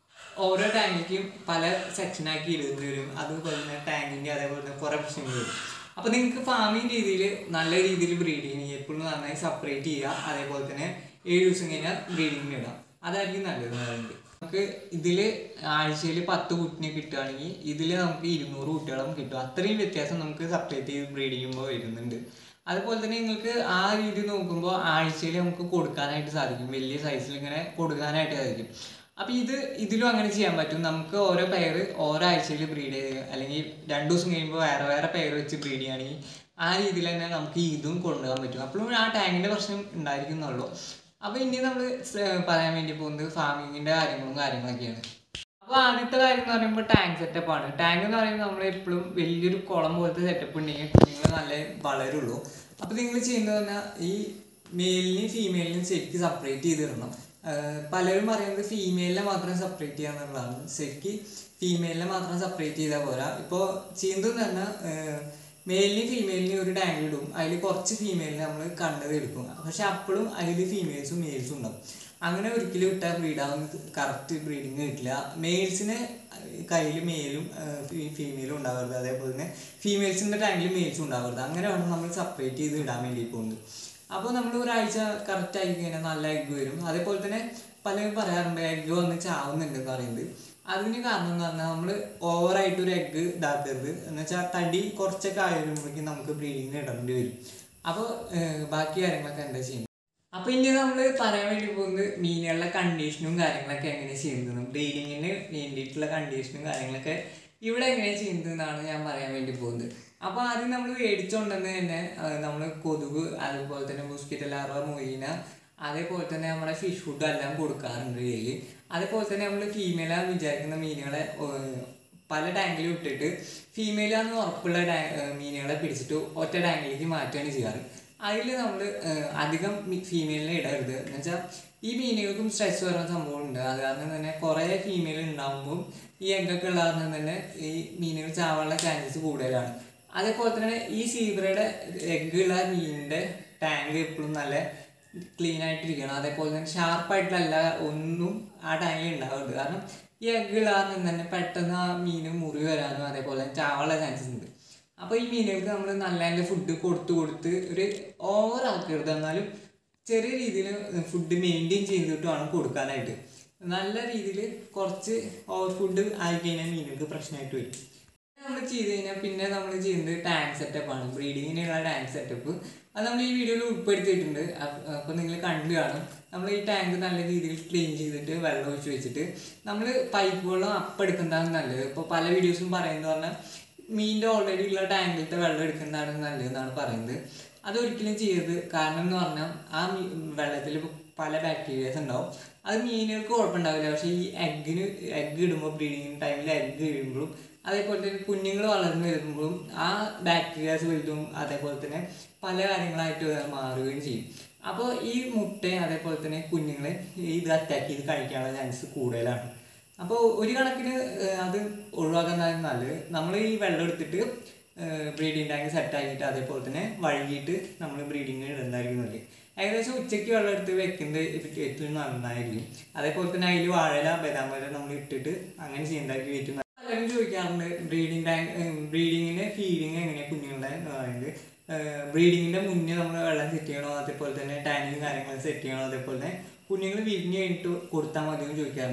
ഓരോ ടാങ്കിക്കും പല സെക്ഷനാക്കി ഇടേണ്ടി വരും അതുപോലെ തന്നെ ടാങ്കിൻ്റെ അതേപോലെ തന്നെ കുറേ പ്രശ്നങ്ങൾ വരും അപ്പോൾ നിങ്ങൾക്ക് ഫാമിംഗ് രീതിയിൽ നല്ല രീതിയിൽ ബ്രീഡിങ് എപ്പോഴും നന്നായി സെപ്പറേറ്റ് ചെയ്യുക അതേപോലെ തന്നെ ഏഴ് ദിവസം കഴിഞ്ഞാൽ ബ്രീഡിങ്ങിന് ഇടാം അതായിരിക്കും നല്ലത് പറയുന്നത് നമുക്ക് ഇതിൽ ആഴ്ചയിൽ പത്ത് കുട്ടിനെ കിട്ടുകയാണെങ്കിൽ ഇതിൽ നമുക്ക് ഇരുന്നൂറ് കുട്ടികളും കിട്ടും അത്രയും വ്യത്യാസം നമുക്ക് സെപ്പറേറ്റ് ചെയ്ത് ബ്രീഡ് ചെയ്യുമ്പോൾ വരുന്നുണ്ട് അതുപോലെ തന്നെ നിങ്ങൾക്ക് ആ രീതി നോക്കുമ്പോൾ ആഴ്ചയിൽ നമുക്ക് കൊടുക്കാനായിട്ട് സാധിക്കും വലിയ സൈസിൽ ഇങ്ങനെ കൊടുക്കാനായിട്ട് സാധിക്കും അപ്പോൾ ഇത് ഇതിലും അങ്ങനെ ചെയ്യാൻ പറ്റും നമുക്ക് ഓരോ പെയർ ഓരോ ആഴ്ചയിൽ ബ്രീഡ് ചെയ്യുക അല്ലെങ്കിൽ രണ്ട് ദിവസം കഴിയുമ്പോൾ വേറെ വേറെ പെയർ വെച്ച് ബ്രീഡ് ചെയ്യുകയാണെങ്കിൽ ആ രീതിയിൽ തന്നെ നമുക്ക് ഇതും കൊണ്ടുപോകാൻ പറ്റും അപ്പോഴും ആ ടാങ്കിൻ്റെ പ്രശ്നം ഉണ്ടായിരിക്കുന്നുള്ളൂ അപ്പോൾ ഇനി നമ്മൾ പറയാൻ വേണ്ടി പോകുന്നത് ഫാമിങ്ങിൻ്റെ കാര്യങ്ങളും കാര്യങ്ങളൊക്കെയാണ് അപ്പോൾ ആദ്യത്തെ കാര്യം എന്ന് പറയുമ്പോൾ ടാങ്ക് സെറ്റപ്പ് ആണ് ടാങ്ക് എന്ന് പറയുമ്പോൾ നമ്മൾ എപ്പോഴും വലിയൊരു കുളം പോലത്തെ സെറ്റപ്പ് ഉണ്ടെങ്കിൽ കുഞ്ഞുങ്ങൾ നല്ല വളരുള്ളൂ അപ്പോൾ നിങ്ങൾ ചെയ്യുന്നത് പറഞ്ഞാൽ ഈ മെയിലിനെയും ഫീമെയിലിനെയും ശരിക്കും സെപ്പറേറ്റ് ചെയ്തിടണം ആഹ് പലരും പറയുന്നത് ഫീമെയിലിനെ മാത്രം സെപ്പറേറ്റ് ചെയ്യുക എന്നുള്ളതാണ് ശരിക്കും ഫീമെയിലിനെ മാത്രം സെപ്പറേറ്റ് ചെയ്താൽ പോരാ ഇപ്പോൾ ചെയ്യുന്നത് തന്നെ മെയിലിനെയും ഫീമെയിലിനെയും ഒരു ടാങ്കിൽ ഇടും അതിൽ കുറച്ച് ഫീമെയിലിനെ നമ്മൾ കണ്ടത് എടുക്കും പക്ഷെ അപ്പോഴും അതിൽ ഫീമെയിൽസും മെയിൽസും ഉണ്ടാവും അങ്ങനെ ഒരിക്കലും ഇട്ടാൽ ബ്രീഡാവുന്ന കറക്റ്റ് ബ്രീഡിങ് കിട്ടില്ല മെയിൽസിന് കയ്യിൽ മെയിലും ഫീമെയിലും ഉണ്ടാവരുത് അതേപോലെ തന്നെ ഫീമെയിൽസിൻ്റെ ടാങ്കിൽ മെയിൽസും ഉണ്ടാവരുത് അങ്ങനെ വേണം നമ്മൾ സെപ്പറേറ്റ് ചെയ്ത് ഇടാൻ വേണ്ടി പോകുന്നത് അപ്പോൾ നമ്മൾ ഒരാഴ്ച കറക്റ്റ് ആയി കഴിഞ്ഞാൽ നല്ല എഗ്ഗ് വരും അതേപോലെ തന്നെ പലരും പറയാറുണ്ട് എഗ്ഗ് വന്ന് ചാവുന്നുണ്ട് എന്ന് പറയുന്നത് അതിന് കാരണം എന്ന് പറഞ്ഞാൽ നമ്മൾ ഓവറായിട്ട് ഒരു എഗ്ഗ് ഇതാക്കരുത് എന്ന് വെച്ചാൽ തടി കുറച്ചൊക്കെ ആയി വരുമ്പോഴേക്കും നമുക്ക് ബ്രീഡിങ്ങിന് ഇടേണ്ടി വരും അപ്പോൾ ബാക്കി കാര്യങ്ങളൊക്കെ എന്താ ചെയ്യുന്നത് അപ്പോൾ ഇനി നമ്മൾ പറയാൻ വേണ്ടി പോകുന്നത് മീനുകളുടെ കണ്ടീഷനും കാര്യങ്ങളൊക്കെ എങ്ങനെ ചെയ്യുന്നത് ബ്രീഡിങ്ങിന് വേണ്ടിയിട്ടുള്ള കണ്ടീഷനും കാര്യങ്ങളൊക്കെ ഇവിടെ എങ്ങനെ ചെയ്യുന്നതെന്നാണ് ഞാൻ പറയാൻ വേണ്ടി പോകുന്നത് അപ്പോൾ ആദ്യം നമ്മൾ മേടിച്ചുകൊണ്ടെന്ന് തന്നെ നമ്മൾ കൊതുക് അതുപോലെ തന്നെ മോസ്കിറ്റോ ലാർവ മൊയ്ന അതേപോലെ തന്നെ നമ്മുടെ ഫിഷ് ഫുഡ് എല്ലാം കൊടുക്കാറുണ്ട് ഡെയിലി അതേപോലെ തന്നെ നമ്മൾ ഫീമെയിലാന്ന് വിചാരിക്കുന്ന മീനുകളെ ഏഹ്, പല ടാങ്കിലും ഇട്ടിട്ട് ഫീമെയിലാന്ന് ഉറപ്പുള്ള ടാ ഏഹ്, മീനുകളെ പിടിച്ചിട്ട് ഒറ്റ ടാങ്കിലേക്ക് മാറ്റുകയാണ് ചെയ്യാറ് അതിൽ നമ്മൾ അധികം ഫീമെയിലിനെ ഇടരുത് എന്ന് വെച്ചാൽ ഈ മീനുകൾക്കും സ്ട്രെസ് വരുന്ന സംഭവമുണ്ട് അത് കാരണം തന്നെ കുറേ ഫീമെയിൽ ഉണ്ടാകുമ്പോൾ ഈ എഗ്ഗൊക്കെ ഉള്ള കാരണം തന്നെ ഈ മീനുകൾ ചാവാനുള്ള ചാൻസസ് കൂടുതലാണ് അതേപോലെ തന്നെ ഈ സീബ്രയുടെ എഗ്ഗ് ഉള്ള മീനിൻ്റെ ടാങ്ക് എപ്പോഴും നല്ല ക്ലീൻ ആയിട്ടിരിക്കണം അതേപോലെ തന്നെ ഷാർപ്പായിട്ടല്ല ഒന്നും ആ ടാങ്കിൽ ഉണ്ടാവരുത് കാരണം ഈ എഗ്ഗ് ഉള്ള കാരണം തന്നെ പെട്ടെന്ന് ആ മീന് മുറി വരാനും അതേപോലെ തന്നെ ചാവാനുള്ള ചാൻസസ് ഉണ്ട് അപ്പോൾ ഈ മീനുകൾക്ക് നമ്മൾ നല്ല നല്ല ഫുഡ് കൊടുത്ത് കൊടുത്ത് ഒരു ഓവർ ആക്കരുത് എന്നാലും ചെറിയ രീതിയിൽ ഫുഡ് മെയിൻറ്റെയിൻ ചെയ്തിട്ട് വേണം കൊടുക്കാനായിട്ട് നല്ല രീതിയിൽ കുറച്ച് ഓവർ ഫുഡ് ആയി കഴിഞ്ഞാൽ മീനുകൾക്ക് പ്രശ്നമായിട്ട് വരും നമ്മൾ ചെയ്ത് കഴിഞ്ഞാൽ പിന്നെ നമ്മൾ ചെയ്യുന്നത് ടാങ്ക് സെറ്റപ്പ് ആണ് ബ്രീഡിങ്ങിനുള്ള ടാങ്ക് സെറ്റപ്പ് അത് നമ്മൾ ഈ വീഡിയോയിൽ ഉൾപ്പെടുത്തിയിട്ടുണ്ട് അപ്പോൾ നിങ്ങൾ കണ്ടു കാണും നമ്മൾ ഈ ടാങ്ക് നല്ല രീതിയിൽ ക്ലീൻ ചെയ്തിട്ട് വെള്ളം ഒഴിച്ച് വെച്ചിട്ട് നമ്മൾ പൈപ്പ് വെള്ളം അപ്പം എടുക്കുന്നതാണ് നല്ലത് ഇപ്പോൾ പല വീഡിയോസും പറയുന്നത് പറഞ്ഞാൽ മീനിൻ്റെ ഓൾറെഡി ഉള്ള ടാങ്കിലത്തെ വെള്ളം എടുക്കുന്നതാണ് നല്ലതെന്നാണ് പറയുന്നത് അതൊരിക്കലും ചെയ്യരുത് കാരണം എന്ന് പറഞ്ഞാൽ ആ വെള്ളത്തിൽ പല ബാക്ടീരിയാസ് ഉണ്ടാവും അത് മീനുകൾക്ക് കുഴപ്പമുണ്ടാവില്ല പക്ഷേ ഈ എഗ്ഗിന് എഗ്ഗ് ഇടുമ്പോൾ ബ്രീഡിങ് ടൈമിൽ എഗ്ഗ് ഇടുമ്പോഴും അതേപോലെ തന്നെ കുഞ്ഞുങ്ങൾ വളർന്നു വരുമ്പോഴും ആ ബാക്ടീരിയാസ് വലുതും അതേപോലെ തന്നെ പല കാര്യങ്ങളായിട്ട് മാറുകയും ചെയ്യും അപ്പോൾ ഈ മുട്ടയും അതേപോലെ തന്നെ കുഞ്ഞുങ്ങളെ ഇത് അറ്റാക്ക് ചെയ്ത് കഴിക്കാനുള്ള ചാൻസ് കൂടുതലാണ് അപ്പോൾ ഒരു കണക്കിന് ഏഹ്, അത് ഒഴിവാക്കുന്നതാണ് നല്ലത് നമ്മൾ ഈ വെള്ളം എടുത്തിട്ട് ബ്രീഡിങ് ടാങ്ക് സെറ്റ് ആക്കിയിട്ട് അതേപോലെ തന്നെ വഴുകിയിട്ട് നമ്മൾ ബ്രീഡിങ് ഇടുന്നതായിരിക്കും നല്ലത് ഏകദേശം ഉച്ചയ്ക്ക് വെള്ളം എടുത്ത് വെക്കുന്നത് ഏറ്റവും നന്നായിരിക്കും അതേപോലെ തന്നെ അതിൽ വാഴല ബദാം വല നമ്മൾ ഇട്ടിട്ട് അങ്ങനെ ചെയ്യുന്നതായിരിക്കും ഏറ്റവും നല്ലത്. പലരും ചോദിക്കാറുണ്ട് ബ്രീഡിങ് ടാങ്ക് ബ്രീഡിങ്ങിന് ഫീഡിങ് എങ്ങനെയാണ് കുഞ്ഞുങ്ങളുടെ എന്ന് പറയുന്നത് ബ്രീഡിങ്ങിൻ്റെ മുന്നേ നമ്മൾ വെള്ളം സെറ്റ് ചെയ്യണോ അതേപോലെ തന്നെ ടാങ്കിലും കാര്യങ്ങളും സെറ്റ് ചെയ്യണോ അതേപോലെ തന്നെ കുഞ്ഞുങ്ങൾ വിരിഞ്ഞ് കഴിഞ്ഞിട്ട് കൊടുത്താൽ മതി എന്ന് ചോദിക്കാറുണ്ട്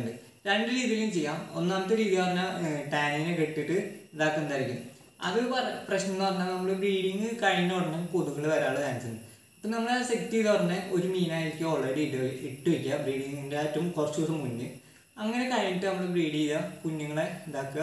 രണ്ട് രീതിയിലും ചെയ്യാം ഒന്നാമത്തെ രീതി പറഞ്ഞാൽ ടാനിനെ കെട്ടിട്ട് ഇതാക്കുന്നതായിരിക്കും അത് പറ- പ്രശ്നം എന്ന് പറഞ്ഞാൽ നമ്മൾ ബ്രീഡിങ് കഴിഞ്ഞ ഉടനെ കൊതുകൾ വരാനുള്ള ചാൻസ് ഉണ്ട് അപ്പം നമ്മൾ സെറ്റ് ചെയ്ത ഉടനെ ഒരു മീനായിരിക്കും ഓൾറെഡി ഇട്ട് വെ- ഇട്ട് വെക്കുക ബ്രീഡിങ്ങിൻ്റെ ഏറ്റവും കുറച്ച് ദിവസം മുന്നേ അങ്ങനെ കഴിഞ്ഞിട്ട് നമ്മൾ ബ്രീഡ് ചെയ്യുക കുഞ്ഞുങ്ങളെ ഇതാക്കുക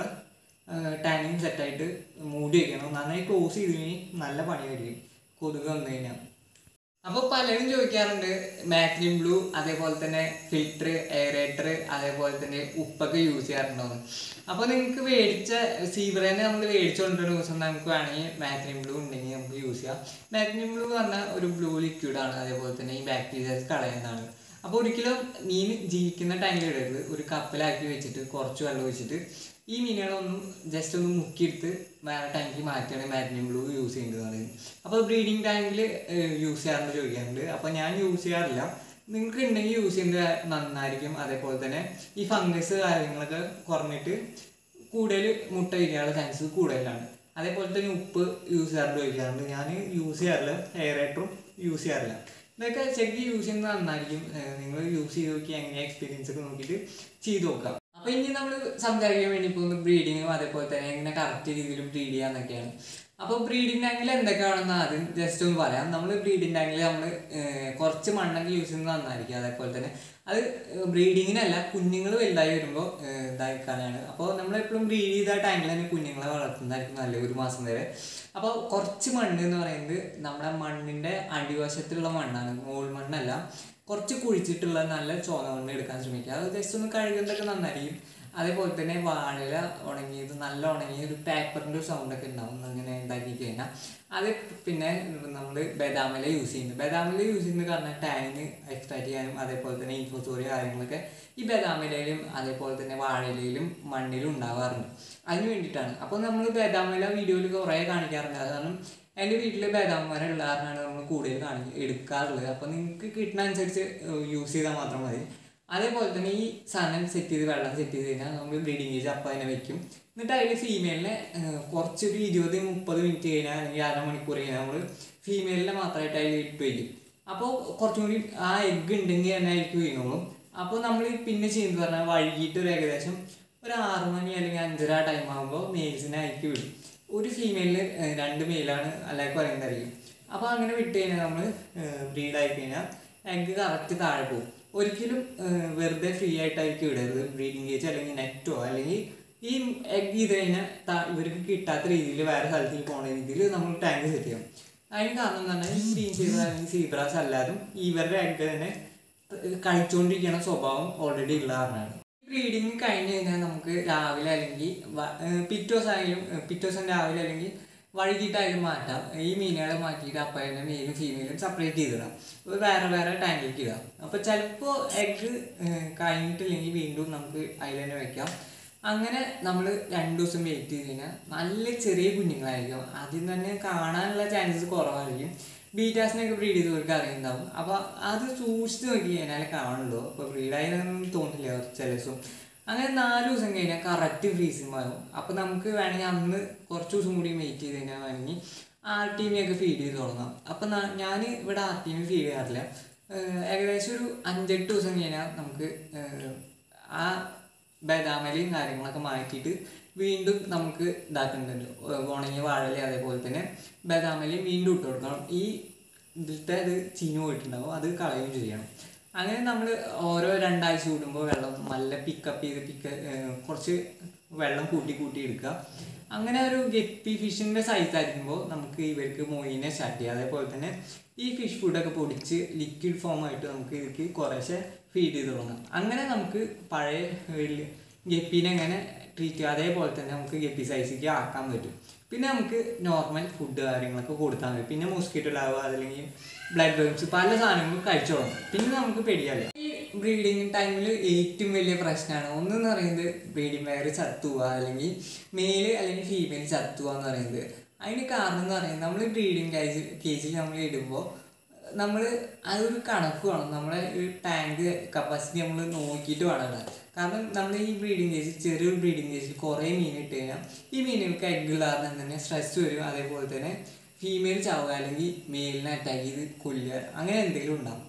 ടാനിങ് സെറ്റായിട്ട് മൂടി വെക്കണം നന്നായി ക്ലോസ് ചെയ്തില്ലെങ്കിൽ നല്ല പണിയായിരിക്കും കൊതുക് വന്നു കഴിഞ്ഞാൽ അപ്പോൾ പലരും ചോദിക്കാറുണ്ട് മാക്ലിൻ ബ്ലൂ അതേപോലെ തന്നെ ഫിൽറ്റർ എയറേറ്റർ അതേപോലെ തന്നെ ഉപ്പൊക്കെ യൂസ് ചെയ്യാറുണ്ടോന്ന് അപ്പോൾ നിങ്ങൾക്ക് മേടിച്ച സീബ്രേനെ നമ്മൾ മേടിച്ചുകൊണ്ടിരുന്ന ദിവസം നമുക്ക് വേണമെങ്കിൽ മാക്ലിൻ ബ്ലൂ ഉണ്ടെങ്കിൽ നമുക്ക് യൂസ് ചെയ്യാം മാക്ലിൻ ബ്ലൂ എന്ന് പറഞ്ഞാൽ ഒരു ബ്ലൂ ലിക്വിഡാണ് അതേപോലെ തന്നെ ഈ ബാക്ടീരിയസ് കളയുന്നതാണ് അപ്പോൾ ഒരിക്കലും മീൻ ജീവിക്കുന്ന ടാങ്കിൽ ഇടരുത് ഒരു കപ്പിലാക്കി വെച്ചിട്ട് കുറച്ച് വെള്ളം ഒഴിച്ചിട്ട് ഈ മീനുകളൊന്നും ജസ്റ്റ് ഒന്ന് മുക്കിയെടുത്ത് വേറെ ടാങ്കിൽ മാറ്റിയാണ് മാരിനിയം ബ്ലൂ യൂസ് ചെയ്യുന്നത് പറയുന്നത് അപ്പോൾ ബ്രീഡിംഗ് ടാങ്കിൽ യൂസ് ചെയ്യാറുണ്ട് ചോദിക്കാറുണ്ട് അപ്പോൾ ഞാൻ യൂസ് ചെയ്യാറില്ല നിങ്ങൾക്ക് ഉണ്ടെങ്കിൽ യൂസ് ചെയ്യുന്നത് നന്നായിരിക്കും അതേപോലെ തന്നെ ഈ ഫംഗസ് കാര്യങ്ങളൊക്കെ കുറഞ്ഞിട്ട് കൂടുതൽ മുട്ട വിരിയാനുള്ള ചാൻസ് കൂടുതലാണ് അതേപോലെ തന്നെ ഉപ്പ് യൂസ് ചെയ്യാറുണ്ട് ചോദിക്കാറുണ്ട് ഞാൻ യൂസ് ചെയ്യാറില്ല എയറേറ്ററും യൂസ് ചെയ്യാറില്ല ഇതൊക്കെ ചെക്ക് യൂസ് ചെയ്യുന്നത് നന്നായിരിക്കും നിങ്ങൾ യൂസ് ചെയ്ത് നോക്കി എങ്ങനെ എക്സ്പീരിയൻസ് ഒക്കെ നോക്കിയിട്ട് ചെയ്ത് നോക്കാം അപ്പൊ ഇനി നമ്മൾ സംസാരിക്കാൻ വേണ്ടി പോകുന്നത് ബ്രീഡിങ്ങും അതേപോലെ തന്നെ എങ്ങനെ കറക്റ്റ് രീതിയിൽ ബ്രീഡ് ചെയ്യാന്നൊക്കെയാണ് അപ്പോൾ ബ്രീഡിംഗ് ടാങ്കിൽ എന്തൊക്കെയാണെന്ന് ആദ്യം ജസ്റ്റ് ഒന്ന് പറയാം നമ്മൾ ബ്രീഡിംഗ് ടാങ്കിൽ നമ്മൾ കുറച്ച് മണ്ണൊക്കെ യൂസ് ചെയ്യുന്നത് നന്നായിരിക്കും അതേപോലെ തന്നെ അത് ബ്രീഡിങ്ങിനല്ല കുഞ്ഞുങ്ങൾ വലുതായി വരുമ്പോൾ ഇതാക്കാനാണ് അപ്പോൾ നമ്മൾ എപ്പോഴും ബ്രീഡ് ചെയ്ത ടൈമിൽ തന്നെ കുഞ്ഞുങ്ങളെ വളർത്തുന്നതായിരിക്കും നല്ലത് ഒരു മാസം വരെ അപ്പോൾ കുറച്ച് മണ്ണ് എന്ന് പറയുന്നത് നമ്മുടെ മണ്ണിൻ്റെ അടിവശത്തുള്ള മണ്ണാണ് മോൾ മണ്ണല്ല കുറച്ച് കുഴിച്ചിട്ടുള്ള നല്ല ചോന മണ്ണ് എടുക്കാൻ ശ്രമിക്കുക അത് ജസ്റ്റ് ഒന്ന് കഴുകുന്നതൊക്കെ നന്നായിരിക്കും അതേപോലെ തന്നെ വാഴയില ഉണങ്ങിയത് നല്ല ഉണങ്ങിയ ഒരു പേപ്പറിൻ്റെ ഒരു സൗണ്ടൊക്കെ ഉണ്ടാവും അങ്ങനെ ഉണ്ടാക്കി കഴിഞ്ഞാൽ അത് പിന്നെ നമ്മൾ ബദാമില യൂസ് ചെയ്യുന്നത് ബദാമില യൂസ് ചെയ്യുന്നത് കാരണം ടാനിന് എക്സ്ട്രാക്ട് ചെയ്യാനും അതേപോലെ തന്നെ ഇൻഫോസോറിയ കാര്യങ്ങളൊക്കെ ഈ ബദാമിലയിലും അതേപോലെ തന്നെ വാഴയിലയിലും മണ്ണിലും ഉണ്ടാവാറുണ്ട് അതിന് വേണ്ടിയിട്ടാണ് അപ്പോൾ നമ്മൾ ബദാമില വീഡിയോയിൽ കുറേ കാണിക്കാറുണ്ട് അത് കാരണം എൻ്റെ വീട്ടിൽ ബദാം മരം ഉള്ള കാരണമാണ് നമ്മൾ കൂടുതൽ കാണി എടുക്കാറുള്ളത് അപ്പോൾ നിങ്ങൾക്ക് കിട്ടുന്ന അനുസരിച്ച് യൂസ് ചെയ്താൽ മാത്രം മതി അതേപോലെ തന്നെ ഈ സാധനം സെറ്റ് ചെയ്ത് വെള്ളം സെറ്റ് ചെയ്ത് കഴിഞ്ഞാൽ നമ്മൾ ബ്രീഡിങ് ഏജ് അപ്പം തന്നെ വെക്കും എന്നിട്ട് അതിൽ ഫീമെയിലിനെ കുറച്ചൊരു ഇരുപത് മുപ്പത് മിനിറ്റ് കഴിഞ്ഞാൽ അല്ലെങ്കിൽ അരമണിക്കൂർ കഴിഞ്ഞാൽ നമ്മൾ ഫീമെയിലിനെ മാത്രമായിട്ട് അതിൽ ഇട്ട് വയ്ക്കും അപ്പോൾ കുറച്ചും കൂടി ആ എഗ്ഗ് ഉണ്ടെങ്കിൽ തന്നെ ആയിരിക്കും വീണോളും അപ്പോൾ നമ്മൾ പിന്നെ ചെയ്യുന്നത് പറഞ്ഞാൽ വൈകിട്ട് ഒരു ഏകദേശം ഒരു ആറ് മണി അല്ലെങ്കിൽ അഞ്ചര ടൈം ആകുമ്പോൾ മെയിൽസിനെ അയക്കി വിടും ഒരു ഫീമെയിലിൽ രണ്ട് മെയിലാണ് അല്ലെങ്കിൽ പറയുന്നതായിരിക്കും അപ്പോൾ അങ്ങനെ വിട്ട് കഴിഞ്ഞാൽ നമ്മൾ ബ്രീഡ് ആയി കഴിഞ്ഞാൽ എഗ്ഗ് കറക്റ്റ് താഴെ പോകും ഒരിക്കലും ഏഹ്, വെറുതെ ഫ്രീ ആയിട്ടായിരിക്കും ഇടരുത് ബ്രീഡിംഗ് കേജ് അല്ലെങ്കിൽ നെറ്റോ അല്ലെങ്കിൽ ഈ എഗ് ചെയ്ത് കഴിഞ്ഞാൽ ത- ഇവർക്ക് കിട്ടാത്ത രീതിയിൽ വേറെ സ്ഥലത്തേക്ക് പോകുന്ന രീതിയിൽ നമ്മൾ ടാങ്ക് സെറ്റ് ചെയ്യണം അതിന് കാരണം എന്ന് പറഞ്ഞാൽ ഈ ഗ്രീൻ സീബ്ര അല്ലെങ്കിൽ സീബ്രാസ് അല്ലാതും ഇവരുടെ എഗ് തന്നെ കഴിച്ചുകൊണ്ടിരിക്കുന്ന സ്വഭാവം ഓൾറെഡി ഉള്ള കാരണമാണ് ബ്രീഡിങ് കഴിഞ്ഞ് കഴിഞ്ഞാൽ നമുക്ക് രാവിലെ അല്ലെങ്കിൽ വ- ഏഹ് പിറ്റേ ദിവസം ആയാലും ഏഹ് പിറ്റേ ദിവസം രാവിലെ അല്ലെങ്കിൽ വൈകിട്ടായാലും മാറ്റാം ഈ മീനുകളെ മാറ്റിയിട്ട് അപ്പം തന്നെ മെയിലും ഫീമെയിലും സെപ്പറേറ്റ് ചെയ്തിടാം അപ്പോൾ വേറെ വേറെ ടാങ്കിലേക്ക് ഇടാം അപ്പോൾ ചിലപ്പോൾ എഗ്ഗ് കഴിഞ്ഞിട്ടില്ലെങ്കിൽ വീണ്ടും നമുക്ക് അതിൽ തന്നെ വെക്കാം അങ്ങനെ നമ്മൾ രണ്ട് ദിവസം വെയിറ്റ് ചെയ്ത് കഴിഞ്ഞാൽ നല്ല ചെറിയ കുഞ്ഞുങ്ങളായിരിക്കും ആദ്യം തന്നെ കാണാനുള്ള ചാൻസസ് കുറവായിരിക്കും ബീറ്റാസിനൊക്കെ ബ്രീഡ് ചെയ്തവർക്ക് അറിയുന്നുണ്ടാവും അപ്പോൾ അത് സൂക്ഷിച്ച് നോക്കി കഴിഞ്ഞാൽ കാണുള്ളൂ അപ്പോൾ ബ്രീഡായെന്നൊന്നും തോന്നില്ല ചില ദിവസം അങ്ങനെ നാല് ദിവസം കഴിഞ്ഞാൽ കറക്റ്റ് ഫ്രീസിങ് ആകും അപ്പോൾ നമുക്ക് വേണമെങ്കിൽ അന്ന് കുറച്ച് ദിവസം കൂടി വെയിറ്റ് ചെയ്ത് കഴിഞ്ഞാൽ വേണമെങ്കിൽ ആർ ടി ഒക്കെ ഫീഡ് ചെയ്ത് തുടങ്ങാം അപ്പം ഞാൻ ഇവിടെ ആർ ടി ഫീഡ് ചെയ്യാറില്ല ഏഹ് ഏകദേശം ഒരു അഞ്ചെട്ട് ദിവസം കഴിഞ്ഞാൽ നമുക്ക് ഏഹ് ആ ബദാമലയും കാര്യങ്ങളൊക്കെ മാറ്റിയിട്ട് വീണ്ടും നമുക്ക് ഇതാക്കുന്നുണ്ട് ഏഹ് ഉണങ്ങിയ വാഴല അതേപോലെ തന്നെ ബദാമലയും വീണ്ടും ഇട്ട് കൊടുക്കണം ഈ ഇതിലത്തെ അത് ചീഞ്ഞു പോയിട്ടുണ്ടാവും അത് കളയുകയും ചെയ്യണം അങ്ങനെ നമ്മൾ ഓരോ രണ്ടാഴ്ച കൂടുമ്പോൾ വെള്ളം നല്ല പിക്കപ്പ് ചെയ്ത് പിക്ക ഏഹ് കുറച്ച് വെള്ളം കൂട്ടി കൂട്ടി എടുക്കുക അങ്ങനെ ഒരു ഗപ്പി ഫിഷിൻ്റെ സൈസ് ആയിരിക്കുമ്പോൾ നമുക്ക് ഇവർക്ക് മൊയിനെ സ്റ്റാർട്ട് ചെയ്യാം അതേപോലെ തന്നെ ഈ ഫിഷ് ഫുഡൊക്കെ പൊടിച്ച് ലിക്വിഡ് ഫോം ആയിട്ട് നമുക്ക് ഇവർക്ക് കുറേശ്ശെ ഫീഡ് ചെയ്ത് തുടങ്ങാം അങ്ങനെ നമുക്ക് പഴയ വലിയ ഗപ്പീനെ എങ്ങനെ ട്രീറ്റ് ചെയ്യുക അതേപോലെ തന്നെ നമുക്ക് ഗപ്പി സൈസിലേക്ക് ആക്കാൻ പറ്റും പിന്നെ നമുക്ക് നോർമൽ ഫുഡ് കാര്യങ്ങളൊക്കെ കൊടുത്താൽ മതി പിന്നെ മോസ്കിറ്റോ ലാവ് അല്ലെങ്കിൽ ബ്ലഡ് വേംസ് പല സാധനങ്ങളും കഴിച്ചു തുടങ്ങും പിന്നെ നമുക്ക് പേടിയല്ല ഈ ബ്രീഡിങ് ടൈമിൽ ഏറ്റവും വലിയ പ്രശ്നമാണ് ഒന്നെന്ന് പറയുന്നത് ബ്രീഡിംഗ് വയർ ചത്തുക അല്ലെങ്കിൽ മെയിൽ അല്ലെങ്കിൽ ഫീമെയിൽ ചത്തുക എന്ന് പറയുന്നത് അതിന് കാരണം എന്ന് പറയുന്നത് നമ്മൾ ബ്രീഡിങ് കേജ് കേജിൽ നമ്മൾ ഇടുമ്പോൾ നമ്മൾ അതൊരു കണക്ക് വേണം നമ്മളെ ഒരു ടാങ്ക് കപ്പാസിറ്റി നമ്മൾ നോക്കിയിട്ട് വേണം ഇടാൻ കാരണം നമ്മൾ ഈ ബ്രീഡിംഗ് കേജിൽ ചെറിയൊരു ബ്രീഡിംഗ് കേജിൽ കുറേ മീൻ ഇട്ട് കഴിഞ്ഞാൽ ഈ മീനുകൾക്ക് എഗ് കാരണം തന്നെ സ്ട്രെസ് വരും അതേപോലെ തന്നെ ഫീമെയിൽ ചാവുക അല്ലെങ്കിൽ മെയിലിനെ അറ്റാക്ക് ചെയ്ത് കൊല്ലുക അങ്ങനെ എന്തെങ്കിലും ഉണ്ടാവും അപ്പോൾ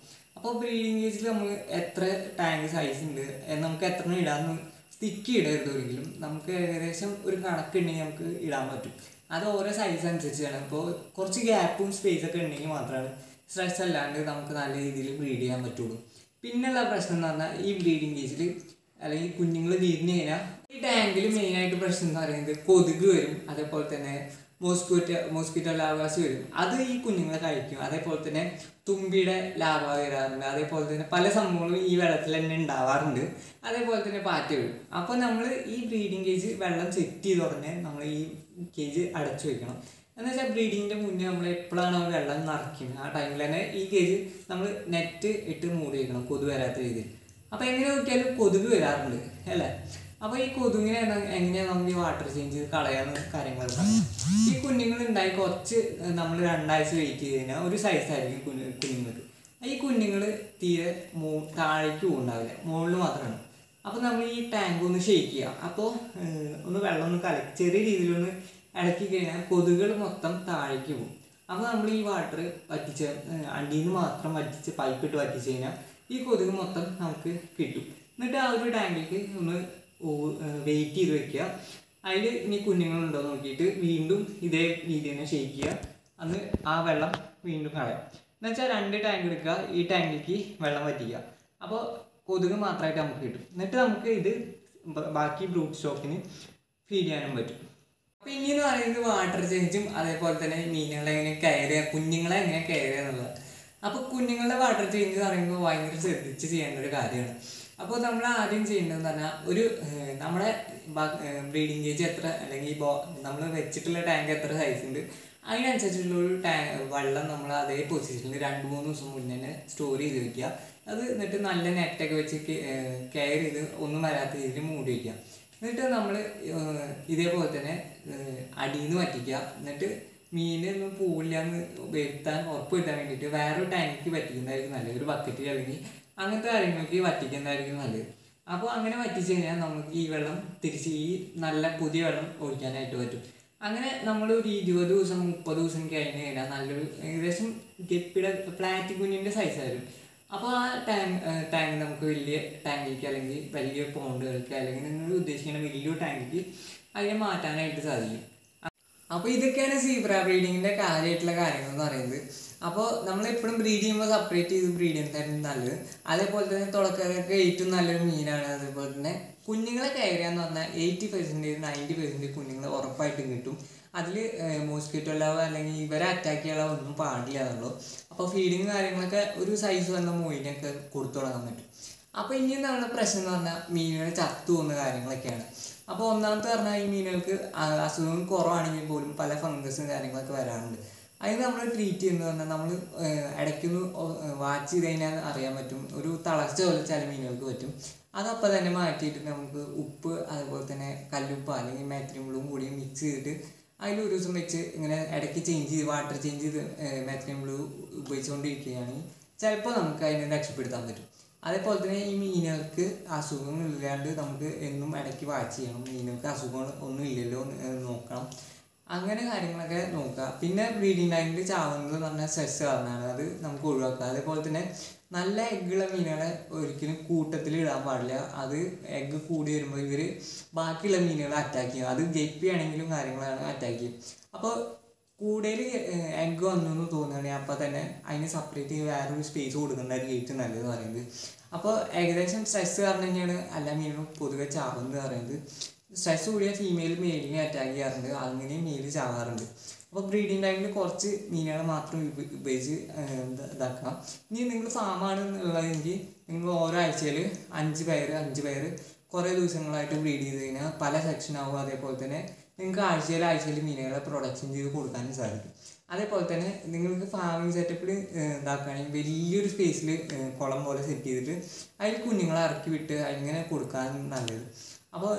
അപ്പോൾ ബ്രീഡിംഗ് കേജിൽ നമ്മൾ എത്ര ടാങ്ക് സൈസ് ഉണ്ട് എന്ന് നമുക്ക് എത്ര എണ്ണം ഇടാമെന്ന് സ്റ്റിക്ക് ഇടരുത് ഒരിക്കലും നമുക്ക് ഏകദേശം ഒരു കണക്കുണ്ടെങ്കിൽ നമുക്ക് ഇടാൻ പറ്റും അത് ഓരോ സൈസ് അനുസരിച്ചാണ് ഇപ്പോൾ കുറച്ച് ഗ്യാപ്പും സ്പേസ് ഒക്കെ ഉണ്ടെങ്കിൽ മാത്രമാണ് സ്ട്രെസ് അല്ലാണ്ട് നമുക്ക് നല്ല രീതിയിൽ ബ്രീഡ് ചെയ്യാൻ പറ്റുള്ളൂ പിന്നെയുള്ള പ്രശ്നം എന്ന് പറഞ്ഞാൽ ഈ ബ്രീഡിംഗ് കേജിൽ അല്ലെങ്കിൽ കുഞ്ഞുങ്ങൾ വിരിഞ്ഞു കഴിഞ്ഞാൽ ഈ ടാങ്കിൽ മെയിനായിട്ട് പ്രശ്നം എന്ന് പറയുന്നത് കൊതുക് വരും അതേപോലെ തന്നെ മോസ്ക്വിറ്റോ മോസ്ക്വിറ്റോ ലാവാസ് വരും അത് ഈ കുഞ്ഞുങ്ങളെ കഴിക്കും അതേപോലെ തന്നെ തുമ്പിയുടെ ലാവ വരാറുണ്ട് അതേപോലെ തന്നെ പല സംഭവങ്ങളും ഈ വെള്ളത്തിൽ തന്നെ ഉണ്ടാവാറുണ്ട് അതേപോലെ തന്നെ പാറ്റ വരും അപ്പോൾ നമ്മൾ ഈ ബ്രീഡിംഗ് കേജ് വെള്ളം സെറ്റ് ചെയ്ത് ഉടനെ നമ്മൾ ഈ കേജ് അടച്ചു വെക്കണം എന്ന് വെച്ചാൽ ബ്രീഡിങ്ങിൻ്റെ മുന്നേ നമ്മൾ എപ്പോഴാണ് ആ വെള്ളം നിറയ്ക്കുന്നത് ആ ടൈമിൽ തന്നെ ഈ കേജ് നമ്മൾ നെറ്റ് ഇട്ട് മൂടി വെക്കണം കൊതു വരാത്ത രീതിയിൽ അപ്പോൾ എങ്ങനെ നോക്കിയാലും കൊതുക് വരാറുണ്ട് അല്ലേ അപ്പോൾ ഈ കൊതുകിനെ എന്ന- എങ്ങനെയാണ് നമുക്ക് ഈ വാട്ടർ ചേഞ്ച് ചെയ്ത് കളയാന്ന് കാര്യങ്ങളൊക്കെ പറയാം. ഈ കുഞ്ഞുങ്ങൾ ഉണ്ടായി കുറച്ച് നമ്മൾ രണ്ടാഴ്ച വെയിറ്റ് ചെയ്ത് കഴിഞ്ഞാൽ ഒരു സൈസ് ആയിരിക്കും കുഞ്ഞു കുഞ്ഞുങ്ങൾക്ക് ഈ കുഞ്ഞുങ്ങൾ തീരെ മോ താഴേക്ക് പോകുന്നുണ്ടാവില്ല മുകളിൽ മാത്രമാണ് അപ്പോൾ നമ്മൾ ഈ ടാങ്ക് ഒന്ന് ഷെയ്ക്ക് ചെയ്യാം അപ്പോൾ ഒന്ന് വെള്ളം ഒന്ന് കലക്കി ചെറിയ രീതിയിലൊന്ന് ഇളക്കി കഴിഞ്ഞാൽ കൊതുകുകൾ മൊത്തം താഴേക്ക് പോകും അപ്പോൾ നമ്മൾ ഈ വാട്ടർ വറ്റിച്ച് അടിയിൽ നിന്ന് മാത്രം വറ്റിച്ച് പൈപ്പിട്ട് വറ്റിച്ച് കഴിഞ്ഞാൽ ഈ കൊതുക് മൊത്തം നമുക്ക് കിട്ടും എന്നിട്ട് ആ ഒരു ടാങ്കിലേക്ക് ഒന്ന് വെയിറ്റ് ചെയ്ത് വെക്കുക അതിൽ ഇനി കുഞ്ഞുങ്ങളുണ്ടോ എന്ന് നോക്കിയിട്ട് വീണ്ടും ഇതേ രീതി തന്നെ ഷെയ്ക്ക് ചെയ്യുക അന്ന് ആ വെള്ളം വീണ്ടും കളയാം എന്നുവെച്ചാൽ രണ്ട് ടാങ്ക് എടുക്കുക ഈ ടാങ്കിലേക്ക് വെള്ളം വറ്റിക്കുക അപ്പോൾ കൊതുക് മാത്രമായിട്ട് നമുക്ക് കിട്ടും എന്നിട്ട് നമുക്ക് ഇത് ബ- ബാക്കി ബ്രൂട്ട് സ്റ്റോക്കിന് ഫീഡ് ചെയ്യാനും പറ്റും അപ്പൊ ഇനി എന്ന് പറയുന്നത് വാട്ടർ ചേഞ്ചും അതേപോലെ തന്നെ മീനുകളെ എങ്ങനെ കെയർ ചെയ്യുക കുഞ്ഞുങ്ങളെ എങ്ങനെ കെയർ ചെയ്യുക എന്നുള്ളത് അപ്പൊ കുഞ്ഞുങ്ങളുടെ വാട്ടർ ചേഞ്ച് എന്ന് പറയുമ്പോൾ ഭയങ്കര ശ്രദ്ധിച്ച് ചെയ്യേണ്ട ഒരു കാര്യമാണ് അപ്പോൾ നമ്മൾ ആദ്യം ചെയ്യേണ്ടതെന്ന് പറഞ്ഞാൽ ഒരു ഏഹ്, നമ്മുടെ ബ്രീഡിംഗ് കേജ് എത്ര അല്ലെങ്കിൽ നമ്മൾ വെച്ചിട്ടുള്ള ടാങ്ക് എത്ര സൈസ് ഉണ്ട് അതിനനുസരിച്ചുള്ള ഒരു ടാങ്ക് വെള്ളം നമ്മൾ അതേ പൊസിഷനിൽ രണ്ട് മൂന്ന് ദിവസം മുന്നേ തന്നെ സ്റ്റോർ ചെയ്ത് വെക്കുക അത് എന്നിട്ട് നല്ല നെറ്റൊക്കെ വെച്ച് കെയർ ചെയ്ത് ഒന്നും വരാത്ത രീതിയിൽ മൂടി വയ്ക്കുക എന്നിട്ട് നമ്മൾ ഇതേപോലെ തന്നെ അടിയിൽ നിന്ന് വറ്റിക്കുക എന്നിട്ട് മീനൊന്നും പോവില്ല എന്ന് വരുത്താൻ ഉറപ്പ് വരുത്താൻ വേണ്ടിയിട്ട് വേറൊരു ടാങ്കിക്ക് വറ്റിക്കുന്നതായിരിക്കും നല്ലത് ഒരു ബക്കറ്റിൽ അല്ലെങ്കിൽ അങ്ങനത്തെ കാര്യങ്ങൾക്ക് വറ്റിക്കുന്നതായിരിക്കും നല്ലത് അപ്പോൾ അങ്ങനെ വറ്റിച്ച് കഴിഞ്ഞാൽ നമുക്ക് ഈ വെള്ളം തിരിച്ച് ഈ നല്ല പുതിയ വെള്ളം ഒഴിക്കാനായിട്ട് പറ്റും അങ്ങനെ നമ്മൾ ഒരു ഇരുപത് ദിവസം മുപ്പത് ദിവസം കഴിഞ്ഞ് കഴിഞ്ഞാൽ നല്ലൊരു ഏകദേശം ഗപ്പിയുടെ പ്ലാറ്റ് കുഞ്ഞിൻ്റെ സൈസായിരുന്നു അപ്പോൾ ആ ടാങ്ക് ടാങ്ക് നമുക്ക് വലിയ ടാങ്കിലേക്ക് അല്ലെങ്കിൽ വലിയ പോണ്ടുകൾക്ക് അല്ലെങ്കിൽ നിങ്ങൾ ഉദ്ദേശിക്കുന്ന വലിയൊരു ടാങ്കിലേക്ക് അതിനെ മാറ്റാനായിട്ട് സാധിക്കും അപ്പോൾ ഇതൊക്കെയാണ് സീബ്ര ബ്രീഡിങ്ങിൻ്റെ കാര്യമായിട്ടുള്ള കാര്യങ്ങൾ എന്ന് പറയുന്നത് അപ്പോൾ നമ്മൾ എപ്പോഴും ബ്രീഡ് ചെയ്യുമ്പോൾ സെപ്പറേറ്റ് ചെയ്ത് ബ്രീഡ് ചെയ്യുന്നതായിരുന്നു നല്ലത് അതേപോലെ തന്നെ തുടക്കക്കാർക്ക് ഏറ്റവും നല്ലൊരു മീനാണ് അതേപോലെ തന്നെ കുഞ്ഞുങ്ങളെ കെയർ ചെയ്യാന്ന് പറഞ്ഞാൽ എയ്റ്റി പെർസെൻറ്റേജ് നയൻറ്റി പെർസെൻറ്റേജ് കുഞ്ഞുങ്ങളെ ഉറപ്പായിട്ടും കിട്ടും അതിൽ മോസ്കിറ്റോ ലാവ് അല്ലെങ്കിൽ ഇവരെ അറ്റാക്ക് ചെയ്യാനുള്ള ഒന്നും പാടില്ല എന്നുള്ളൂ അപ്പോൾ ഫീഡിങ് കാര്യങ്ങളൊക്കെ ഒരു സൈസ് വന്ന മോയിനൊക്കെ കൊടുത്തു തുടങ്ങാൻ പറ്റും അപ്പോൾ ഇനി നമ്മുടെ പ്രശ്നം എന്ന് പറഞ്ഞാൽ മീനുകൾ ചത്തു പോകുന്ന കാര്യങ്ങളൊക്കെയാണ് അപ്പോൾ ഒന്നാമത്തെ പറഞ്ഞാൽ ഈ മീനുകൾക്ക് അ- അസുഖം കുറവാണെങ്കിൽ പോലും പല ഫംഗസും കാര്യങ്ങളൊക്കെ വരാറുണ്ട് അതിന് നമ്മൾ ട്രീറ്റ് ചെയ്യുന്നത് പറഞ്ഞാൽ നമ്മൾ ഇടയ്ക്കൊന്ന് വാച്ച് ചെയ്ത് കഴിഞ്ഞാൽ അറിയാൻ പറ്റും ഒരു തളർച്ച പോലെ ചില മീനുകൾക്ക് പറ്റും അതപ്പോൾ തന്നെ മാറ്റിയിട്ട് നമുക്ക് ഉപ്പ് അതുപോലെ തന്നെ കല്ലുപ്പ് അല്ലെങ്കിൽ മാത്രിമുളും കൂടി മിക്സ് ചെയ്തിട്ട് അതിൽ ഒരു ദിവസം വെച്ച് ഇങ്ങനെ ഇടയ്ക്ക് ചേഞ്ച് ചെയ്ത് വാട്ടർ ചേഞ്ച് ചെയ്ത് മാത്രിൻ ബ്ലൂ ഉപയോഗിച്ചുകൊണ്ടിരിക്കുകയാണെങ്കിൽ ചിലപ്പോൾ നമുക്ക് അതിനെ രക്ഷപ്പെടുത്താൻ പറ്റും അതേപോലെ തന്നെ ഈ മീനുകൾക്ക് അസുഖങ്ങൾ ഇല്ലാണ്ട് നമുക്ക് എന്നും ഇടയ്ക്ക് വാച്ച് ചെയ്യണം മീനുകൾക്ക് അസുഖങ്ങൾ ഒന്നും ഇല്ലല്ലോ എന്ന് ഏഹ് നോക്കണം അങ്ങനെ കാര്യങ്ങളൊക്കെ നോക്കുക പിന്നെ ബ്രീഡിംഗ് ടൈമിൽ ചാവുന്നത് എന്ന് പറഞ്ഞാൽ സ്ട്രെസ് കാരണമാണ് അത് നമുക്ക് ഒഴിവാക്കുക അതേപോലെ തന്നെ നല്ല എഗ്ഗുള്ള മീനുകളെ ഒരിക്കലും കൂട്ടത്തിൽ ഇടാൻ പാടില്ല അത് എഗ്ഗ് കൂടി വരുമ്പോൾ ഇവർ ബാക്കിയുള്ള മീനുകളെ അറ്റാക്ക് ചെയ്യും അത് ഗപ്പി ആണെങ്കിലും കാര്യങ്ങളാണ് അറ്റാക്ക് ചെയ്യും അപ്പോൾ കൂടുതൽ എഗ്ഗ് വന്നു എന്ന് തോന്നുകയാണെങ്കിൽ അപ്പോൾ തന്നെ അതിന് സെപ്പറേറ്റ് ചെയ്ത് വേറൊരു സ്പേസ് കൊടുക്കേണ്ടതായിരിക്കും ഏറ്റവും നല്ലതെന്ന് പറയുന്നത് അപ്പോൾ ഏകദേശം സ്ട്രെസ് കാരണം തന്നെയാണ് എല്ലാ മീനുകളും പൊതുവെ ചാവുന്നത് പറയുന്നത് സ്ട്രെസ് കൂടിയ ഫീമെയിൽ മെയിലിനെ അറ്റാക്ക് ചെയ്യാറുണ്ട് അങ്ങനെയും മെയിൽ ചാവാറുണ്ട് അപ്പോൾ ബ്രീഡിംഗ് ടൈമിൽ കുറച്ച് മീനുകളെ മാത്രം ഉപ- ഉപയോഗിച്ച് ഏഹ്, എന്താ- ഇതാക്കണം ഇനി നിങ്ങൾ ഫാമാണ് ഉള്ളതെങ്കിൽ നിങ്ങൾ ഓരോ ആഴ്ചയിൽ അഞ്ച് പേര് അഞ്ച് പേര് കുറേ ദിവസങ്ങളായിട്ട് ബ്രീഡ് ചെയ്ത് കഴിഞ്ഞാൽ പല സെക്ഷൻ ആവും അതേപോലെ തന്നെ നിങ്ങൾക്ക് ആഴ്ചയിൽ ആഴ്ചയിൽ മീനുകളെ പ്രൊഡക്ഷൻ ചെയ്ത് കൊടുക്കാനും സാധിക്കും അതേപോലെ തന്നെ നിങ്ങൾക്ക് ഫാമിംഗ് സെറ്റപ്പിൽ ഇതാക്കുകയാണെങ്കിൽ വലിയൊരു സ്പേസിൽ കുളം പോലെ സെറ്റ് ചെയ്തിട്ട് അതിൽ കുഞ്ഞുങ്ങളെ ഇറക്കി വിട്ട് അതിങ്ങനെ കൊടുക്കാൻ നല്ലത് അപ്പോൾ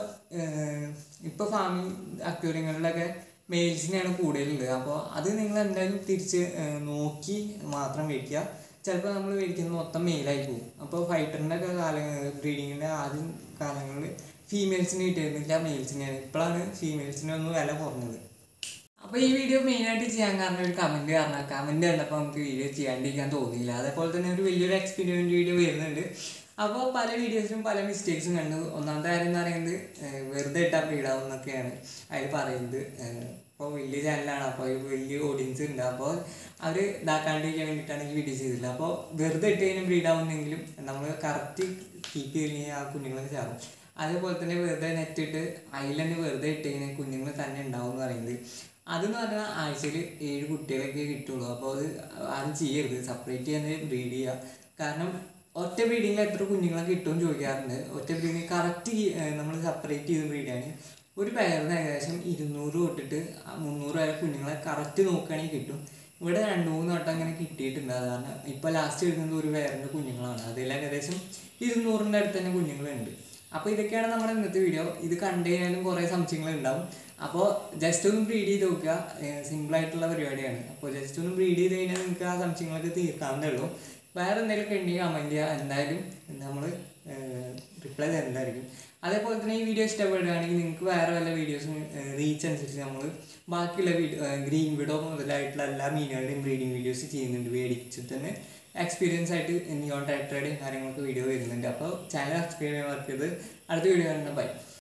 ഇപ്പോൾ ഫാമിംഗ് അക്വേറിയങ്ങളിലൊക്കെ മെയിൽസിനെയാണ് കൂടുതലുള്ളത് അപ്പോൾ അത് നിങ്ങൾ എന്തായാലും തിരിച്ച് ഏഹ്, നോക്കി മാത്രം മേടിക്കുക ചിലപ്പോൾ നമ്മൾ മേടിക്കുന്നത് മൊത്തം മെയിലായി പോകും അപ്പോൾ ഫൈറ്ററിൻ്റെ ഒക്കെ കാല ബ്രീഡിങ്ങിൻ്റെ ആദ്യം കാലങ്ങളിൽ ഫീമെയിൽസിന് കിട്ടിയിരുന്നില്ല മെയിൽസിനെയാണ് ഇപ്പോഴാണ് ഫീമെയിൽസിനൊന്നും വില കുറഞ്ഞത് അപ്പോൾ ഈ വീഡിയോ മെയിനായിട്ട് ചെയ്യാൻ കാരണം ഒരു കമൻറ്റ് കാരണം കമൻറ്റ് കണ്ടപ്പോൾ നമുക്ക് വീഡിയോ ചെയ്യാണ്ടിരിക്കാൻ തോന്നിയില്ല അതേപോലെ തന്നെ ഒരു വലിയൊരു എക്സ്പീരിയൻസ് വീഡിയോ വരുന്നുണ്ട് അപ്പോൾ പല വീഡിയോസിലും പല മിസ്റ്റേക്സും കണ്ടു ഒന്നാമത്തെ കാര്യം എന്ന് പറയുന്നത് ഏഹ് വെറുതെ ഇട്ടാൽ പീടാവും എന്നൊക്കെയാണ് അതിൽ പറയുന്നത് അപ്പോൾ വലിയ ചാനലാണ് അപ്പോൾ ഒരു വലിയ ഓഡിയൻസ് ഉണ്ട് അപ്പോൾ അവർ ഇതാക്കാണ്ടിരിക്കാൻ വേണ്ടിയിട്ടാണ് ഈ വീഡിയോ ചെയ്തിട്ടുള്ളത് അപ്പോൾ വെറുതെ ഇട്ട് കഴിഞ്ഞാൽ ബ്രീഡാവുന്നെങ്കിലും നമ്മൾ കറക്റ്റ് കീപ്പ് ചെയ്ത് കഴിഞ്ഞാൽ ആ കുഞ്ഞുങ്ങളൊക്കെ ചാറും അതേപോലെ തന്നെ വെറുതെ നെറ്റ് ഇട്ട് അതിൽ തന്നെ വെറുതെ ഇട്ട് കഴിഞ്ഞാൽ കുഞ്ഞുങ്ങൾ തന്നെ ഉണ്ടാവും എന്ന് പറയുന്നത് അതെന്ന് പറഞ്ഞാൽ ആഴ്ചയിൽ ഏഴ് കുട്ടികളൊക്കെ കിട്ടുള്ളൂ അപ്പോൾ അത് ആരും ചെയ്യരുത് സെപ്പറേറ്റ് ചെയ്യാൻ ബ്രീഡ് ചെയ്യുക കാരണം ഒറ്റ ബ്രീഡിങ്ങിൽ എത്ര കുഞ്ഞുങ്ങളെ കിട്ടുമെന്ന് ചോദിക്കാറുണ്ട് ഒറ്റ ബ്രീഡിങ് കറക്റ്റ് നമ്മൾ സെപ്പറേറ്റ് ചെയ്ത് ബ്രീഡാണ് ഒരു പേരിന് ഏകദേശം ഇരുന്നൂറ് തൊട്ടിട്ട് ആ മുന്നൂറ് വരെ കുഞ്ഞുങ്ങളെ കറക്റ്റ് നോക്കുകയാണെങ്കിൽ കിട്ടും ഇവിടെ രണ്ട് മൂന്ന് വട്ടം അങ്ങനെ കിട്ടിയിട്ടുണ്ട് അത് കാരണം ഇപ്പോൾ ലാസ്റ്റ് എഴുതുന്നത് ഒരു പേരിൻ്റെ കുഞ്ഞുങ്ങളാണ് അതിൽ ഏകദേശം ഇരുന്നൂറിൻ്റെ അടുത്ത് തന്നെ കുഞ്ഞുങ്ങളുണ്ട് അപ്പോൾ ഇതൊക്കെയാണ് നമ്മുടെ ഇന്നത്തെ വീഡിയോ ഇത് കണ്ടു കഴിഞ്ഞാലും കുറേ സംശയങ്ങൾ ഉണ്ടാവും അപ്പോൾ ജസ്റ്റ് ഒന്ന് ബ്രീഡ് ചെയ്ത് നോക്കുക സിമ്പിൾ ആയിട്ടുള്ള പരിപാടിയാണ് അപ്പോൾ ജസ്റ്റ് ഒന്ന് ബ്രീഡ് ചെയ്ത് കഴിഞ്ഞാൽ നിങ്ങൾക്ക് ആ സംശയങ്ങളൊക്കെ തീർക്കാവുന്നേ ഉള്ളൂ വേറെ എന്തെങ്കിലുമൊക്കെ ഉണ്ടെങ്കിൽ കമൻറ്റ് ചെയ്യുക എന്തായാലും നമ്മൾ റിപ്ലൈ തരുന്നതായിരിക്കും അതേപോലെ തന്നെ ഈ വീഡിയോ ഇഷ്ടപ്പെടുകയാണെങ്കിൽ നിങ്ങൾക്ക് വേറെ വല്ല വീഡിയോസും റീച്ച് അനുസരിച്ച് നമ്മൾ ബാക്കിയുള്ള വീഡിയോ ഗ്രീൻ വിഡോ മുതലായിട്ടുള്ള എല്ലാ മീനുകളുടെയും ബ്രീഡിങ് വീഡിയോസ് ചെയ്യുന്നുണ്ട് മേടിച്ചിട്ട് തന്നെ എക്സ്പീരിയൻസ് ആയിട്ട് നിയോൺ ടെട്രയുടെയും കാര്യങ്ങളൊക്കെ വീഡിയോ വരുന്നുണ്ട് അപ്പോൾ ചാനൽ സബ്സ്ക്രൈബ് ചെയ്യാൻ മറക്കരുത് അടുത്ത വീഡിയോ കാണുന്ന ബൈ